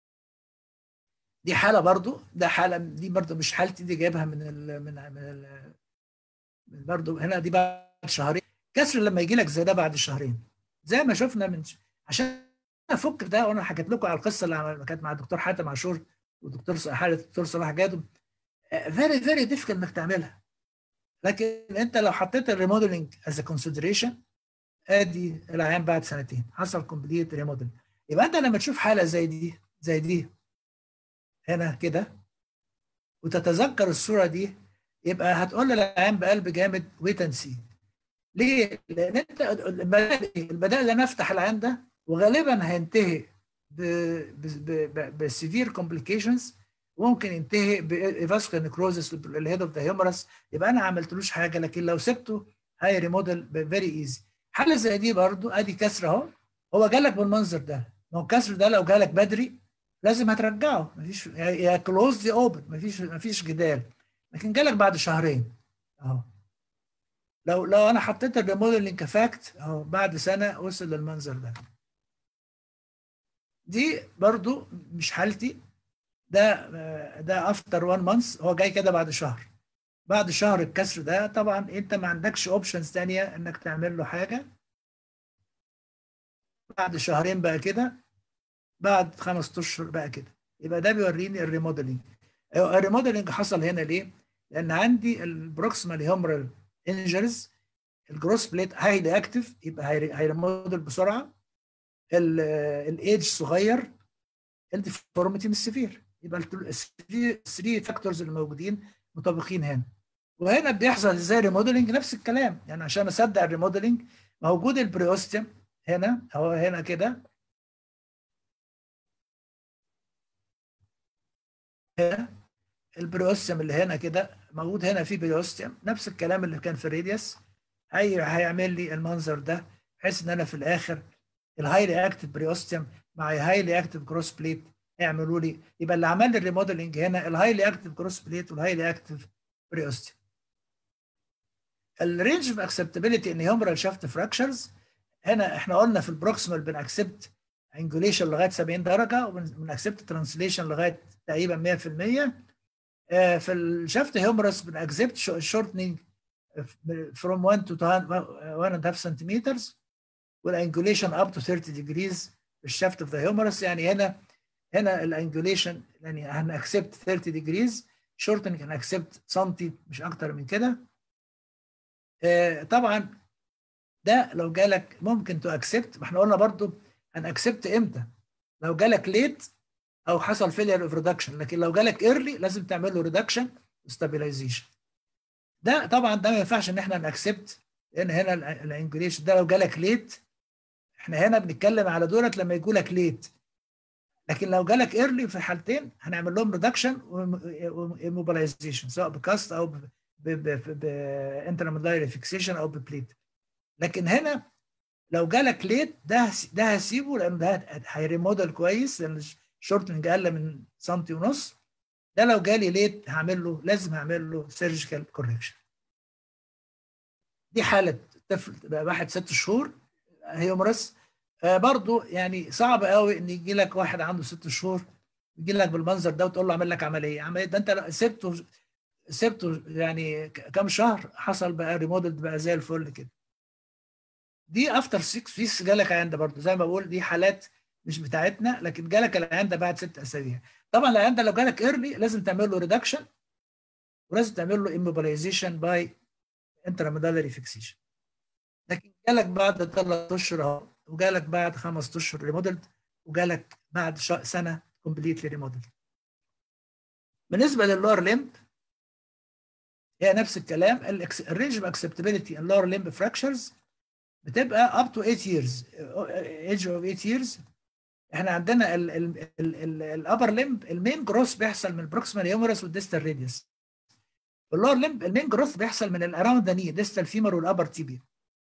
دي حاله برضو ده حاله دي برضو مش حالتي دي جايبها من ال من من ال من برضو هنا دي بعد شهرين كسر لما يجي لك زي ده بعد شهرين زي ما شفنا من عشان افك ده وانا حكيت لكم على القصه اللي عمل- كانت مع الدكتور حاتم عاشور والدكتور ص- حاله الدكتور صلاح جادم فيري فيري ديفيكلت انك تعملها لكن انت لو حطيت الريموديلنج از كونسيدريشن ادي العيان بعد سنتين حصل كومبليت ريموديلنج يبقى انت لما تشوف حاله زي دي زي دي هنا كده وتتذكر الصوره دي يبقى هتقول للعيان بقلب جامد ويت اند سي ليه؟ لان انت البدائل البدائل اللي نفتح العيان ده وغالبا هينتهي بسيفير كومبليكيشنز ممكن ينتهي بفاسكولار نكروزس الهيد اوف ذا هيومرس يبقى انا عملتلوش حاجه لكن لو سبته هاي ريموديل فيري ايزي حاله زي دي برضو ادي كسر اهو هو جالك بالمنظر ده ما هو الكسر ده لو جالك بدري لازم هترجعه مفيش يا كلوز يا اوبن مفيش مفيش جدال لكن جالك بعد شهرين اهو لو لو انا حطيت الريموديلنج كفاكت اهو بعد سنه وصل للمنظر ده دي برضو مش حالتي ده ده افتر 1 مانث هو جاي كده بعد شهر بعد شهر الكسر ده طبعا انت ما عندكش اوبشنز ثانيه انك تعمل له حاجه بعد شهرين بقى كده بعد خمس اشهر بقى كده يبقى ده بيوريني الريموديلنج الريموديلنج حصل هنا ليه؟ لان عندي البروكسيمال هيومرال انجرز الجروس بليت هايلي اكتف يبقى هيريموديل بسرعه الايدج صغير الديفورميتي مش سيفير يبقى الثري فاكتورز اللي موجودين مطابقين هنا وهنا بيحصل ازاي ريموديلنج نفس الكلام يعني عشان اصدق الريموديلنج موجود البريوستيم هنا اهو هنا كده هنا البريوستيم اللي هنا كده موجود هنا في بريوستيم نفس الكلام اللي كان في الريديوس هي هيعمل لي المنظر ده بحيث ان انا في الاخر الهايلي اكتف بريوستيم مع هايلي اكتف جروس بليت يعملوا لي يبقى اللي عمل لي الريموديلنج هنا الهايلي اكتف جروس بليت والهايلي اكتف بريوستيم الرينج اوف اكسبتابيلتي ان هيومرال شافت فراكشرز هنا احنا قلنا في البروكسيمال بنأكسبت انجوليشن لغايه 70 درجه وبنأكسبت ترانسليشن لغايه تقريبا 100% في الشافت هيومرس بنأكسبت شورتنينج from 1 to 1 1.5 سنتيمترز والانجوليشن up to 30 degrees في الشافت اوف ذا هيومرس يعني هنا هنا الانجوليشن يعني هنأكسبت 30 degrees شورتنج هنأكسبت سنتي مش اكتر من كده طبعا ده لو جالك ممكن تو اكسبت ما احنا قلنا برضو هنأكسبت امتى لو جالك ليت او حصل فيلير اوف ريدكشن لكن لو جالك ايرلي لازم تعمل له ريدكشن ستابيلايزيشن ده طبعا ده ما ينفعش ان احنا نأكسبت لان هنا الانجليش ده لو جالك ليت احنا هنا بنتكلم على دولت لما يجوا لك ليت لكن لو جالك ايرلي في الحالتين هنعمل لهم ريدكشن وموبلايزيشن سواء بكاست او بانترمودايري فيكسيشن او ببليت لكن هنا لو جالك ليت ده ده هسيبه لان ده هيريموديل كويس لان الشورتنج اقل من سنتي ونص ده لو جالي ليت هعمل له لازم هعمل له سيرجيكال كوركشن دي حاله طفل واحد ست شهور هيومرس آه برضو يعني صعب قوي ان يجي لك واحد عنده ست شهور يجي لك بالمنظر ده وتقول له اعمل لك عمليه عمليه ده انت سبته سبته يعني كام شهر حصل بقى ريموديل بقى زي الفل كده دي افتر 6 ويكس جالك عيان ده برضه زي ما بقول دي حالات مش بتاعتنا لكن جالك العيان ده بعد ست اسابيع طبعا العيان ده لو جالك ايرلي لازم تعمل له ريدكشن ولازم تعمل له immobilization باي intramedullary fixation لكن جالك بعد ثلاث اشهر اهو وجالك بعد خمس اشهر ريموديلد وجالك بعد سنه كومبليتلي ريموديلد بالنسبه للور ليمب هي نفس الكلام الرينج اوف اكسبتابيلتي اللور ليمب فراكشرز بتبقى up to 8 years age of 8 years احنا عندنا الابر ليمب المين جروث بيحصل من البروكسيمال هيومرس والديستال راديوس اللور ليمب المين جروث بيحصل من الاراوند ذا ني ديستال فيمر والابر تيبيا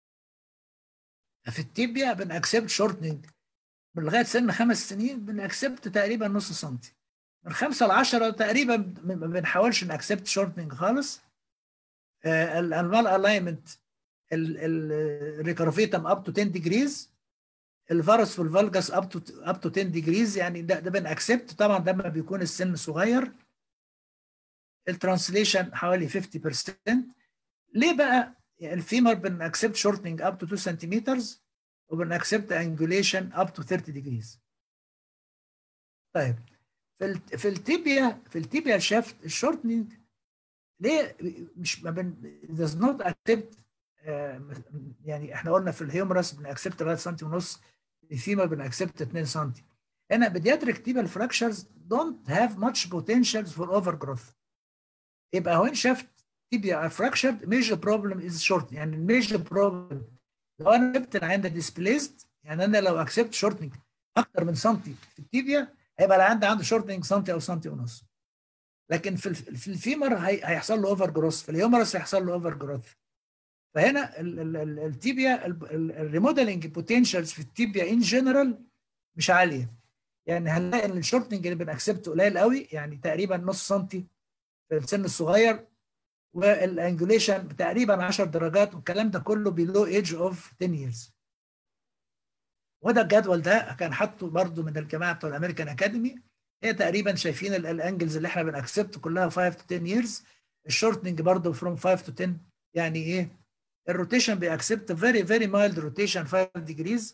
في التيبيا بنأكسبت شورتنج من لغايه سن خمس سنين بنأكسبت تقريبا نص سنتي من خمسه ل 10 تقريبا ما بنحاولش نأكسبت شورتنج خالص الانوال الاينمنت الريكارفيتم اب تو 10 ديجريز الفارس والفالجاس اب تو اب تو 10 ديجريز يعني ده ده بنأكسبت طبعا ده لما بيكون السن صغير الترانسليشن حوالي 50% ليه بقى الفيمر بنأكسبت شورتنج اب تو 2 سنتيمتر وبنأكسبت انجوليشن اب تو 30 ديجريز طيب في في التيبيا في التيبيا شافت الشورتنج ليه مش ما بن does not accept يعني احنا قلنا في الهيومرس بنأكسبت لغايه سنتي ونص الفيمر بنأكسبت 2 سنتي هنا بيدياتريك تيبال فراكشرز دونت هاف ماتش بوتنشال فور اوفر جروث يبقى وين شافت تيبيا فراكشرد ميجر بروبلم از شورت يعني الميجر بروبلم لو انا جبت العين ده ديسبليسد يعني انا لو اكسبت شورتنج اكتر من سنتي في التيبيا هيبقى العين ده عنده شورتنج سنتي او سنتي ونص لكن في في الفيمر هيحصل له اوفر جروث في الهيومرس هيحصل له اوفر جروث فهنا التيبيا الريموديلنج بوتنشالز في التيبيا ان جنرال مش عاليه يعني هنلاقي ان الشورتنج اللي بنأكسبته قليل قوي يعني تقريبا نص سنتي في السن الصغير والانجوليشن تقريبا 10 درجات والكلام ده كله بيلو ايج اوف 10 years وده الجدول ده كان حاطه برضو من الجماعه بتوع الامريكان اكاديمي هي تقريبا شايفين الانجلز اللي احنا بنأكسبت كلها 5 to 10 years الشورتنج برضو from 5 to 10 يعني ايه الروتيشن بيأكسبت فيري فيري مايلد روتيشن 5 ديجريز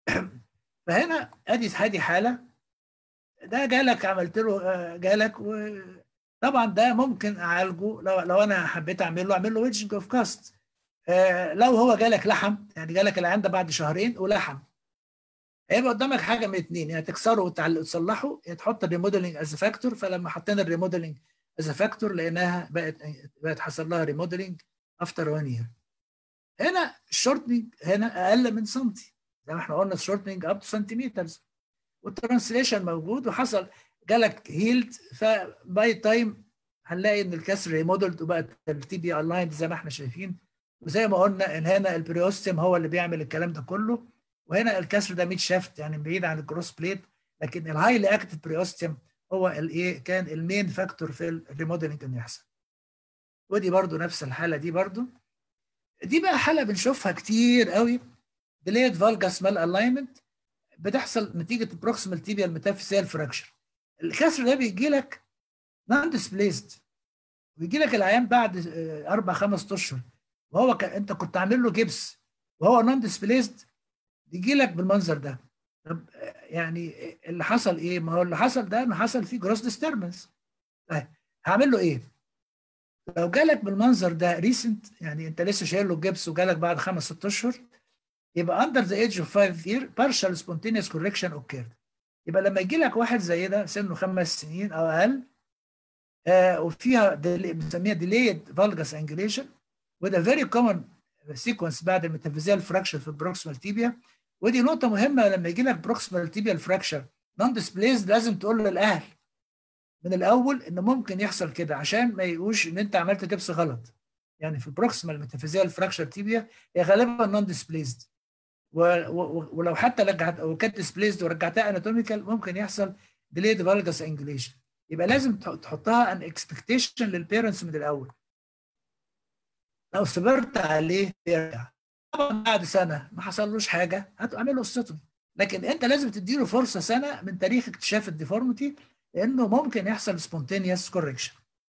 فهنا ادي ادي حاله ده جالك عملت له جالك وطبعا ده ممكن اعالجه لو لو انا حبيت اعمل له اعمل له ويدجنج اوف كاست لو هو جالك لحم يعني جالك العيان ده بعد شهرين ولحم هيبقى قدامك حاجه من اثنين يا تكسره وتصلحه يا تحط الريموديلنج از فاكتور فلما حطينا الريموديلنج از فاكتور لقيناها بقت بقت حصل لها ريموديلنج افتر 1 يير هنا الشورتنج هنا اقل من سنتي زي ما احنا قلنا الشورتنج اب تو سنتيمترز والترانسليشن موجود وحصل جالك هيلد فباي تايم هنلاقي ان الكسر ريمودلد وبقت التي بي الايند زي ما احنا شايفين وزي ما قلنا ان هنا البريوستيم هو اللي بيعمل الكلام ده كله وهنا الكسر ده ميد شافت يعني بعيد عن الجروس بليت لكن الهايلي اكتف بريوستيم هو الايه كان المين فاكتور في الريموديلنج انه يحصل ودي برضو نفس الحاله دي برضو دي بقى حاله بنشوفها كتير قوي delayed valgus mal alignment بتحصل نتيجه بروكسيمال تيبيال ميتافيسيال فراكشر الكسر ده بيجي لك نون ديسبليسد ويجي لك العيان بعد اربع خمس اشهر وهو ك... انت كنت عامل له جبس وهو نون ديسبليسد يجي لك بالمنظر ده طب يعني اللي حصل ايه؟ ما هو اللي حصل ده انه حصل فيه جروس ديستربنس طيب هعمل له ايه؟ لو جالك بالمنظر ده ريسنت يعني انت لسه شايل له الجبس وجالك بعد خمس ست اشهر يبقى under the age of 5 year partial spontaneous correction occurred يبقى لما يجي لك واحد زي ده سنه خمس سنين او اقل آه وفيها بنسميها delayed valgus angulation وده very common sequence بعد الميتافيزيال فراكشر في البروكسيمال تيبيا ودي نقطه مهمه لما يجي لك بروكسيمال تيبيال فراكشر نون ديسبليسد لازم تقول للاهل من الاول ان ممكن يحصل كده عشان ما يقولوش ان انت عملت جبس غلط يعني في البروكسيمال ميتافيزيال فراكشر تيبيا هي غالبا نون ديسبليسد ولو حتى رجعت او كانت ديسبليسد ورجعتها اناتوميكال ممكن يحصل ديليد فالجس انجليشن يبقى لازم تحطها ان اكسبكتيشن للبيرنتس من الاول لو صبرت عليه بيرجع طبعا بعد سنه ما حصلوش حاجه هتعمل له استوتومي لكن انت لازم تديله فرصه سنه من تاريخ اكتشاف الديفورميتي لانه ممكن يحصل سبونتينيوس كوركشن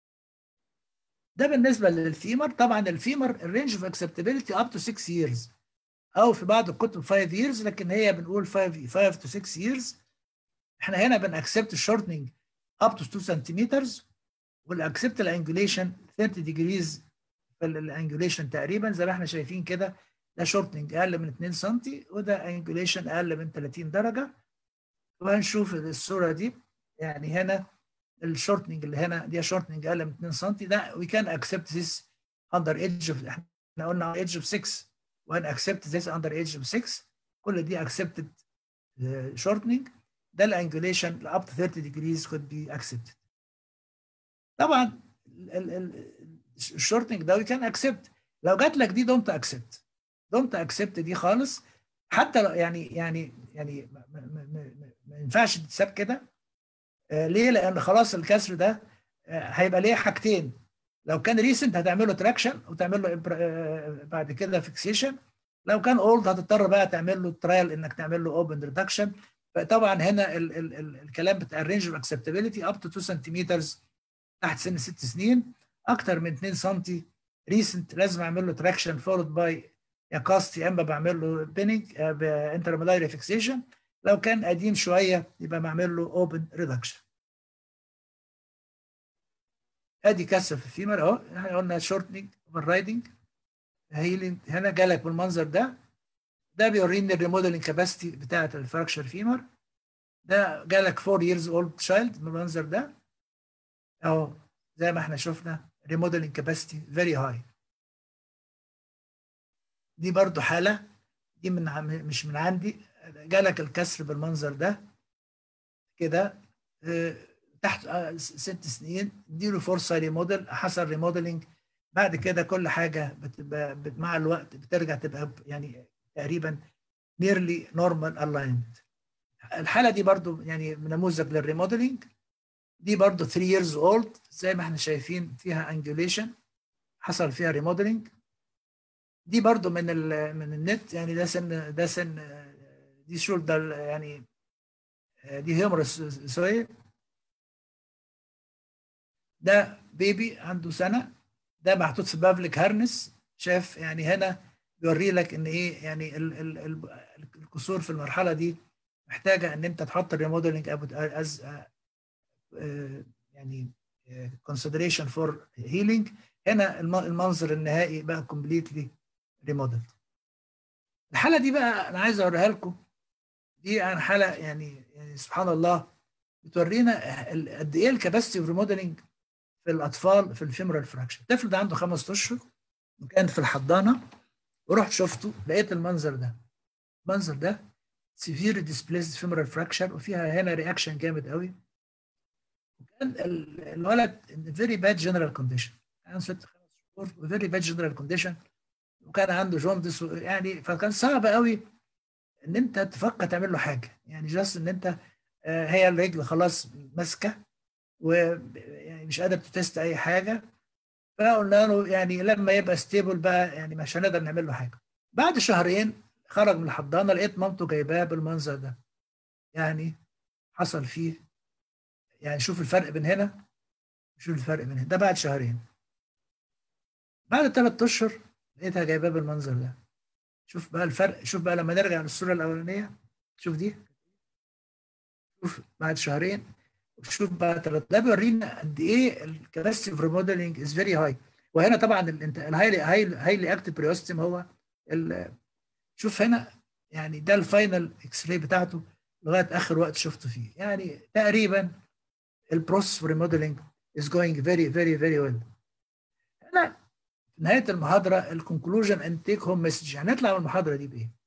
ده بالنسبه للفيمر طبعا الفيمر الرينج اوف اكسبتابيلتي اب تو 6 years او في بعض الكتب 5 years لكن هي بنقول 5 5 to 6 years احنا هنا بنأكسبت الشورتنج اب تو 2 سنتيمترز والاكسبت الانجوليشن 30 ديجريز في الانجوليشن تقريبا زي ما احنا شايفين كده ده شورتنج اقل من 2 سم وده انجوليشن اقل من 30 درجه وهنشوف الصوره دي يعني هنا الشورتنج اللي هنا دي شورتنج اقل من 2 سم ده وي كان اكسبت ذيس اندر ايدج اوف احنا قلنا ايدج اوف 6 وان اكسبت ذيس اندر ايدج اوف 6 كل دي اكسبتد شورتنج ده الانجوليشن اب تو 30 ديجريز could be accepted طبعا الشورتنج ده وي كان اكسبت لو جات لك دي دونت اكسبت دونت اكسبت دي خالص حتى لو يعني يعني يعني ما, ما, ما, ما ينفعش تتساب كده آه ليه؟ لان خلاص الكسر ده آه هيبقى ليه حاجتين لو كان ريسنت هتعمل له تراكشن وتعمل له آه بعد كده فيكسيشن لو كان اولد هتضطر بقى تعمل له ترايل انك تعمل له اوبن ريدكشن فطبعا هنا ال ال ال الكلام بتاع الرينج اوف اكسبتابيلتي اب تو 2 سنتيمتر تحت سن 6 سنين اكتر من 2 سم ريسنت لازم اعمل له تراكشن فولد باي يا كاست يا اما بعمل له بيننج بانترميدايري فيكسيشن لو كان قديم شويه يبقى بعمل له اوبن ريدكشن ادي كسر في الفيمر اهو احنا قلنا شورتنج اوفر رايدنج هيلينج هنا جالك بالمنظر ده ده بيوريني الريموديلنج كاباسيتي بتاعه الفراكشر فيمر ده جالك 4 years old child بالمنظر ده اهو زي ما احنا شفنا ريموديلنج كاباسيتي فيري هاي دي برضو حاله دي من مش من عندي جالك الكسر بالمنظر ده كده اه تحت اه ست سنين اديله فرصه ريموديل حصل ريموديلنج بعد كده كل حاجه بتبقى مع الوقت بترجع تبقى يعني تقريبا نيرلي نورمال الاينمنت الحاله دي برضو يعني نموذج للريموديلنج دي برضو 3 years old زي ما احنا شايفين فيها انجوليشن حصل فيها ريموديلنج دي برضو من ال من النت يعني ده سن ده سن دي شولدر يعني دي هيومرس سوي ده بيبي عنده سنه ده محطوط في بافليك هارنس شاف يعني هنا بيوري لك ان ايه يعني ال ال ال الكسور في المرحله دي محتاجه ان انت تحط الريموديلنج از يعني consideration for healing هنا المنظر النهائي بقى completely remodeled الحاله دي بقى انا عايز اوريها لكم دي عن حاله يعني يعني سبحان الله بتورينا قد ايه الكباستي اوف ريموديلنج في الاطفال في الفيمورال فراكشن الطفل ده عنده خمس اشهر وكان في الحضانه ورحت شفته لقيت المنظر ده المنظر ده سيفير ديسبليسد فيمورال فراكشر وفيها هنا رياكشن جامد قوي وكان الولد ان فيري باد جنرال كونديشن عنده ست خمس شهور وفيري باد جنرال كونديشن وكان عنده جوندس يعني فكان صعب قوي ان انت تفكر تعمل له حاجه يعني جاست ان انت هي الرجل خلاص ماسكه ويعني مش قادر تتست اي حاجه فقلنا له يعني لما يبقى ستيبل بقى يعني مش هنقدر نعمل له حاجه بعد شهرين خرج من الحضانه لقيت مامته جايباه بالمنظر ده يعني حصل فيه يعني شوف الفرق بين هنا شوف الفرق بين هنا ده بعد شهرين بعد ثلاث اشهر لقيتها جايباه بالمنظر ده شوف بقى الفرق شوف بقى لما نرجع للصوره الاولانيه شوف دي شوف بعد شهرين شوف بقى ده بيورينا قد ايه الكباسيتي اوف ريموديلنج از فيري هاي وهنا طبعا الهايلي هايلي اكتف بريوستيم هو شوف هنا يعني ده الفاينل اكس راي بتاعته لغايه اخر وقت شفته فيه يعني تقريبا البروسيس ريموديلنج از جوينج فيري فيري فيري ويل هنا في نهايه المحاضره الكونكلوجن اند تيك هوم مسج هنطلع من المحاضره دي بايه؟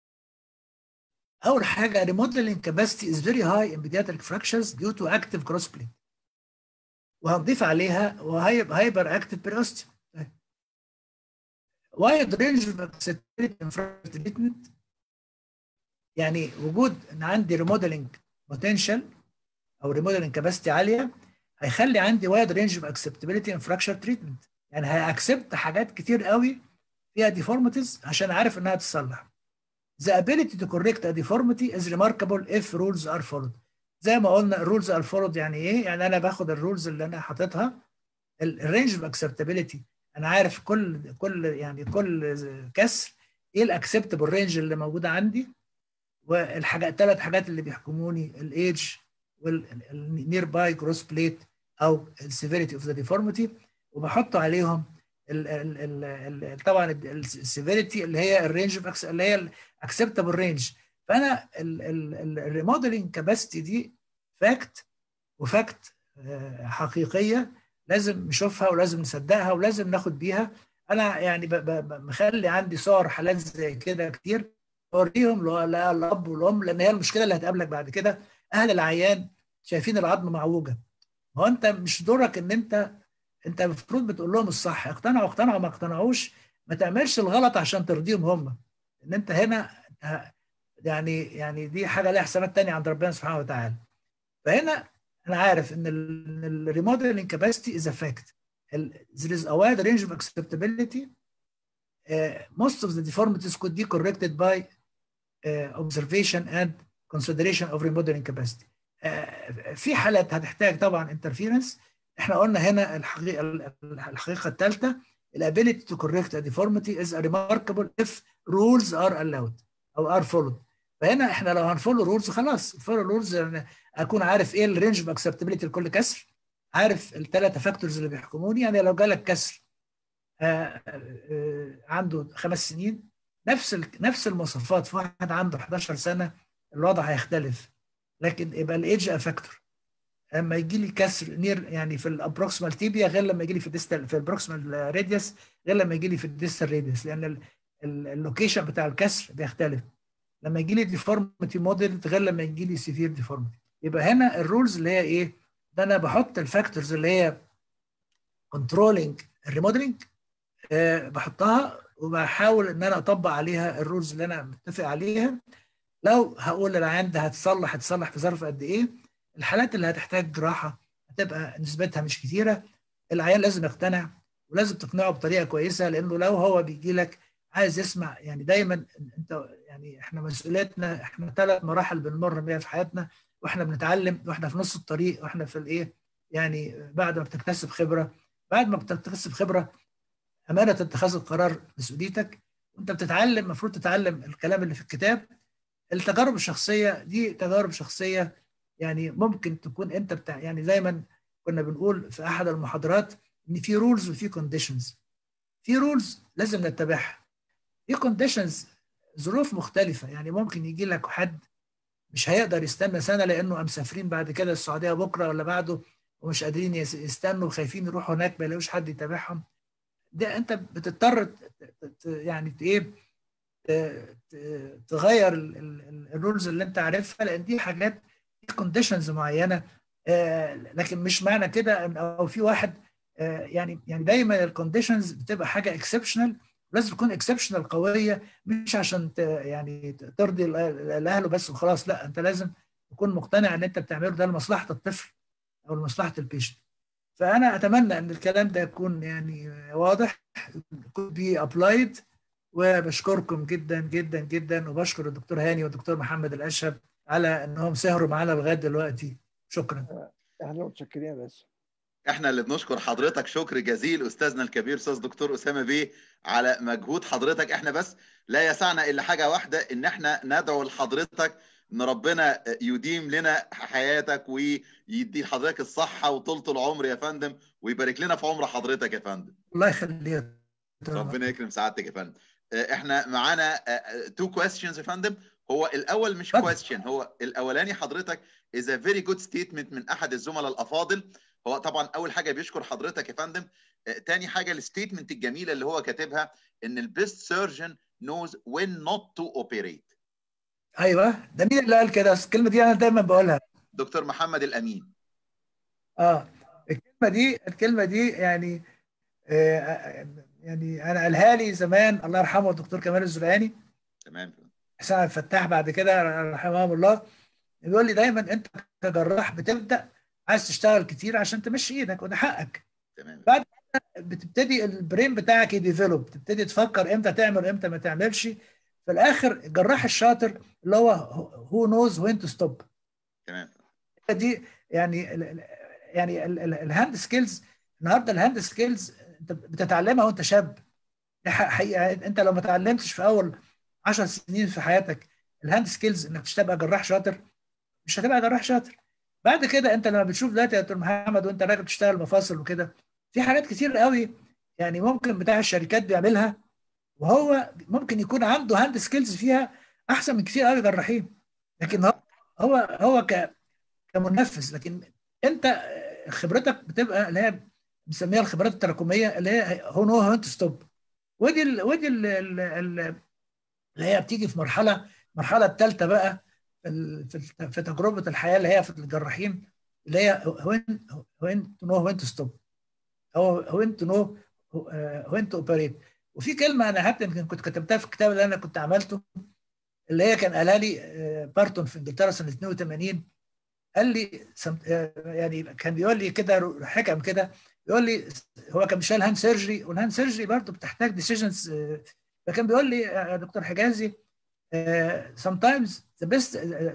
اول حاجه remodeling capacity is very high in pediatric fractures due to active cross plate وهنضيف عليها وهايبر اكتف بريوستيوم وايد رينج تريتمنت يعني وجود ان عندي ريموديلنج بوتنشال او ريموديلنج كاباسيتي عاليه هيخلي عندي وايد رينج اوف اكسبتابيلتي ان فراكشر تريتمنت يعني هاكسبت حاجات كتير قوي فيها ديفورميتيز عشان عارف انها تتصلح The ability to correct a deformity is remarkable if rules are followed. زي ما قلنا الرولز ار فولود يعني ايه؟ يعني انا باخد الرولز اللي انا حاططها الرينج اوف اكسبتابيلتي انا عارف كل كل يعني كل كسر ايه الاكسبتبل رينج اللي موجوده عندي والحاجات ثلاث حاجات اللي بيحكموني الايدج والنير باي كروس بليت او السيفيريتي اوف ذا ديفورميتي وبحط عليهم ال ال ال طبعا السيفيريتي اللي هي الرينج اوف اللي هي الاكسبتبل رينج فانا الريموديلنج كاباسيتي دي فاكت وفاكت حقيقيه لازم نشوفها ولازم نصدقها ولازم ناخد بيها انا يعني مخلي عندي صور حالات زي كده كتير اوريهم للاب والام لان هي المشكله اللي هتقابلك بعد كده اهل العيان شايفين العظم معوجه هو انت مش دورك ان انت انت المفروض بتقول لهم الصح اقتنعوا اقتنعوا ما اقتنعوش ما تعملش الغلط عشان ترضيهم هم ان انت هنا يعني يعني دي حاجه لها حسابات تانية عند ربنا سبحانه وتعالى فهنا انا عارف ان الريموديلنج كاباسيتي از ا فاكت there is a wide range of acceptability uh, most of the deformities could be corrected by uh, observation and consideration of remodeling capacity uh, في حالات هتحتاج طبعا interference احنا قلنا هنا الحقيقه الحقيقه الثالثه الability to correct a deformity is remarkable if rules are allowed او are followed فهنا احنا لو هنفولو رولز خلاص فولو رولز اكون عارف ايه الرينج اوف اكسبتابيلتي لكل كسر عارف الثلاثه فاكتورز اللي بيحكموني يعني لو جالك كسر آآ آآ عنده خمس سنين نفس نفس المواصفات في واحد عنده 11 سنه الوضع هيختلف لكن يبقى الايدج افاكتور لما يجي لي كسر نير يعني في الابروكسيمال تيبيا غير لما يجي لي في الديستال في البروكسيمال راديوس غير لما يجي لي في الديستال راديوس لان اللوكيشن بتاع الكسر بيختلف لما يجي لي ديفورميتي موديل غير لما يجي لي سيفير ديفورميتي يبقى هنا الرولز اللي هي ايه؟ ده انا بحط الفاكتورز اللي هي كنترولينج الريموديلنج أه بحطها وبحاول ان انا اطبق عليها الرولز اللي انا متفق عليها لو هقول العيان ده هتصلح هتصلح في ظرف قد ايه الحالات اللي هتحتاج جراحه هتبقى نسبتها مش كتيره العيان لازم يقتنع ولازم تقنعه بطريقه كويسه لانه لو هو بيجي لك عايز يسمع يعني دايما انت يعني احنا مسؤوليتنا احنا ثلاث مراحل بنمر بيها في حياتنا واحنا بنتعلم واحنا في نص الطريق واحنا في الايه يعني بعد ما بتكتسب خبره بعد ما بتكتسب خبره امانه اتخاذ القرار مسؤوليتك وانت بتتعلم المفروض تتعلم الكلام اللي في الكتاب التجارب الشخصيه دي تجارب شخصيه يعني ممكن تكون انت بتاع يعني دايما كنا بنقول في احد المحاضرات ان في رولز وفي كونديشنز في رولز لازم نتبعها في كونديشنز ظروف مختلفه يعني ممكن يجي لك حد مش هيقدر يستنى سنه لانه مسافرين بعد كده السعوديه بكره ولا بعده ومش قادرين يستنوا وخايفين يروحوا هناك ما يلاقوش حد يتابعهم ده انت بتضطر يعني ايه تغير الرولز اللي انت عارفها لان دي حاجات في كونديشنز معينه لكن مش معنى كده او في واحد يعني يعني دايما الكونديشنز بتبقى حاجه اكسبشنال لازم تكون اكسبشنال قويه مش عشان يعني ترضي الاهل بس وخلاص لا انت لازم تكون مقتنع ان انت بتعمله ده لمصلحه الطفل او لمصلحه البيشنت فانا اتمنى ان الكلام ده يكون يعني واضح يكون بي ابلايد وبشكركم جدا جدا جدا وبشكر الدكتور هاني والدكتور محمد الاشهب على انهم سهروا معانا لغايه دلوقتي شكرا احنا متشكرين يا باشا احنا اللي بنشكر حضرتك شكر جزيل استاذنا الكبير استاذ دكتور اسامه بيه على مجهود حضرتك احنا بس لا يسعنا الا حاجه واحده ان احنا ندعو لحضرتك ان ربنا يديم لنا حياتك ويدي لحضرتك الصحه وطولة العمر يا فندم ويبارك لنا في عمر حضرتك يا فندم الله يخليك ربنا يكرم سعادتك يا فندم احنا معانا تو كويستشنز يا فندم هو الاول مش كويستشن هو الاولاني حضرتك is a very good statement من احد الزملاء الافاضل هو طبعا اول حاجه بيشكر حضرتك يا فندم تاني حاجه الستيتمنت الجميله اللي هو كاتبها ان البيست سيرجن knows when not to operate ايوه ده مين اللي قال كده الكلمه دي انا دايما بقولها دكتور محمد الامين اه الكلمه دي الكلمه دي يعني آه يعني انا قالها لي زمان الله يرحمه الدكتور كمال الزرقاني تمام حسام الفتاح بعد كده رحمه الله بيقول لي دايما انت كجراح بتبدا عايز تشتغل كتير عشان تمشي ايدك وده حقك تمام بعد كده بتبتدي البرين بتاعك يديفلوب تبتدي تفكر امتى تعمل امتى ما تعملش في الاخر الجراح الشاطر اللي هو هو نوز وين تو ستوب تمام دي يعني يعني الهاند سكيلز النهارده الهاند سكيلز انت بتتعلمها وانت شاب حقيقه انت لو ما اتعلمتش في اول 10 سنين في حياتك الهاند سكيلز انك تبقى جراح شاطر مش هتبقى جراح شاطر بعد كده انت لما بتشوف دلوقتي يا دكتور محمد وانت راجل بتشتغل مفاصل وكده في حاجات كتير قوي يعني ممكن بتاع الشركات بيعملها وهو ممكن يكون عنده هاند سكيلز فيها احسن من كتير قوي جراحين لكن هو هو هو ك كمنفذ لكن انت خبرتك بتبقى اللي هي بنسميها الخبرات التراكميه اللي هي هو نو هاو تو ستوب ودي ال ودي ال ال ال اللي هي بتيجي في مرحله المرحله الثالثه بقى في في تجربه الحياه اللي هي في الجراحين اللي هي وين وين تو نو وين تو ستوب او وين تو نو وين تو اوبريت وفي كلمه انا حتى يمكن كنت كتبتها في الكتاب اللي انا كنت عملته اللي هي كان قالها لي بارتون في انجلترا سنه 82 قال لي يعني كان بيقول لي كده حكم كده بيقول لي هو كان شايل هاند سيرجري والهاند سيرجري برضه بتحتاج ديسيجنز فكان بيقول لي يا دكتور حجازي sometimes the best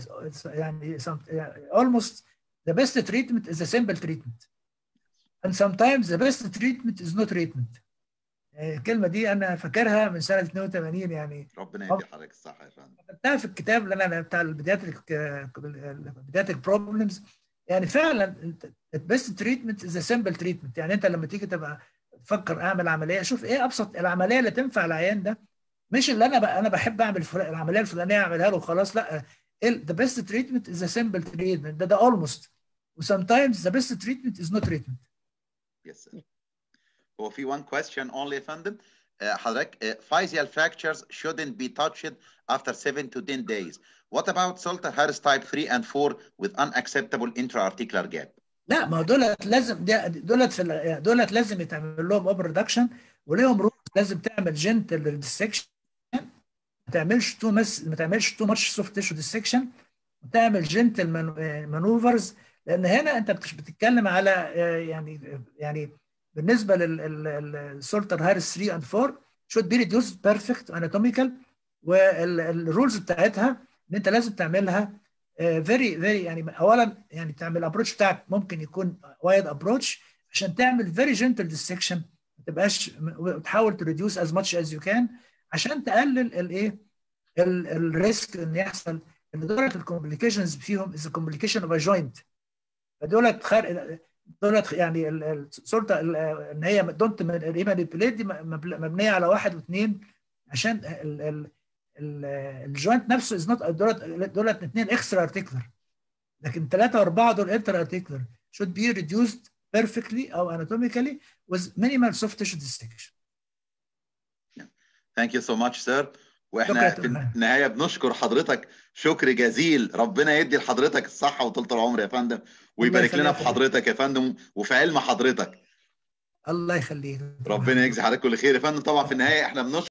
يعني almost the best treatment is a simple treatment and sometimes the best treatment is no treatment الكلمه دي انا فاكرها من سنه 82 يعني ربنا يدي حضرتك الصحه يا فندم كتبتها في الكتاب اللي انا بتاع البيدياتريك البيدياتريك بروبلمز يعني فعلا البيست تريتمنت از سمبل تريتمنت يعني انت لما تيجي تبقى تفكر اعمل عمليه شوف ايه ابسط العمليه اللي تنفع العيان ده مش اللي انا بقى انا بحب اعمل العمليه الفلانيه اعملها له وخلاص لا the best treatment is a simple treatment ده ده almost sometimes the best treatment is no treatment yes sir. هو في one question only يا فندم حضرتك facial fractures shouldn't be touched after 7 to 10 days. What about Salter Harris type 3 and 4 with unacceptable intra-articular gap? لا ما هو دولت لازم دولت في دولت لازم يتعمل لهم اوبر ريدكشن وليهم رول لازم تعمل جنتل ديسكشن ما تعملش تو مس ما تعملش تو ماتش سوفت تيشو ديسكشن وتعمل جنتل مانوفرز لان هنا انت بتتكلم على يعني يعني بالنسبه للسولتر هارس 3 اند 4 should be reduced perfect anatomical والرولز بتاعتها ان انت لازم تعملها فيري فيري يعني اولا يعني تعمل الابروتش بتاعك ممكن يكون وايد ابروتش عشان تعمل فيري جنتل ديسكشن ما تبقاش تحاول تريديوس از ماتش از يو كان عشان تقلل الايه الريسك ان يحصل ان دولت الكومبليكيشنز فيهم از كومبليكيشن اوف ا جوينت فدولت خارج دولت يعني السلطه ان هي دونت مانيبيوليت دي مبنيه على واحد واثنين عشان الجوينت نفسه از نوت دولت دولت اثنين اكسترا ارتيكولر لكن ثلاثه واربعه دول انتر ارتيكولر should be reduced perfectly او anatomically with minimal soft tissue dissection. Thank you so much sir. واحنا في النهايه بنشكر حضرتك شكر جزيل ربنا يدي لحضرتك الصحه وطول العمر يا فندم ويبارك لنا في حضرتك يا فندم وفي علم حضرتك الله يخليك ربنا يجزي حضرتك كل خير يا فندم طبعا في النهايه احنا بنشكر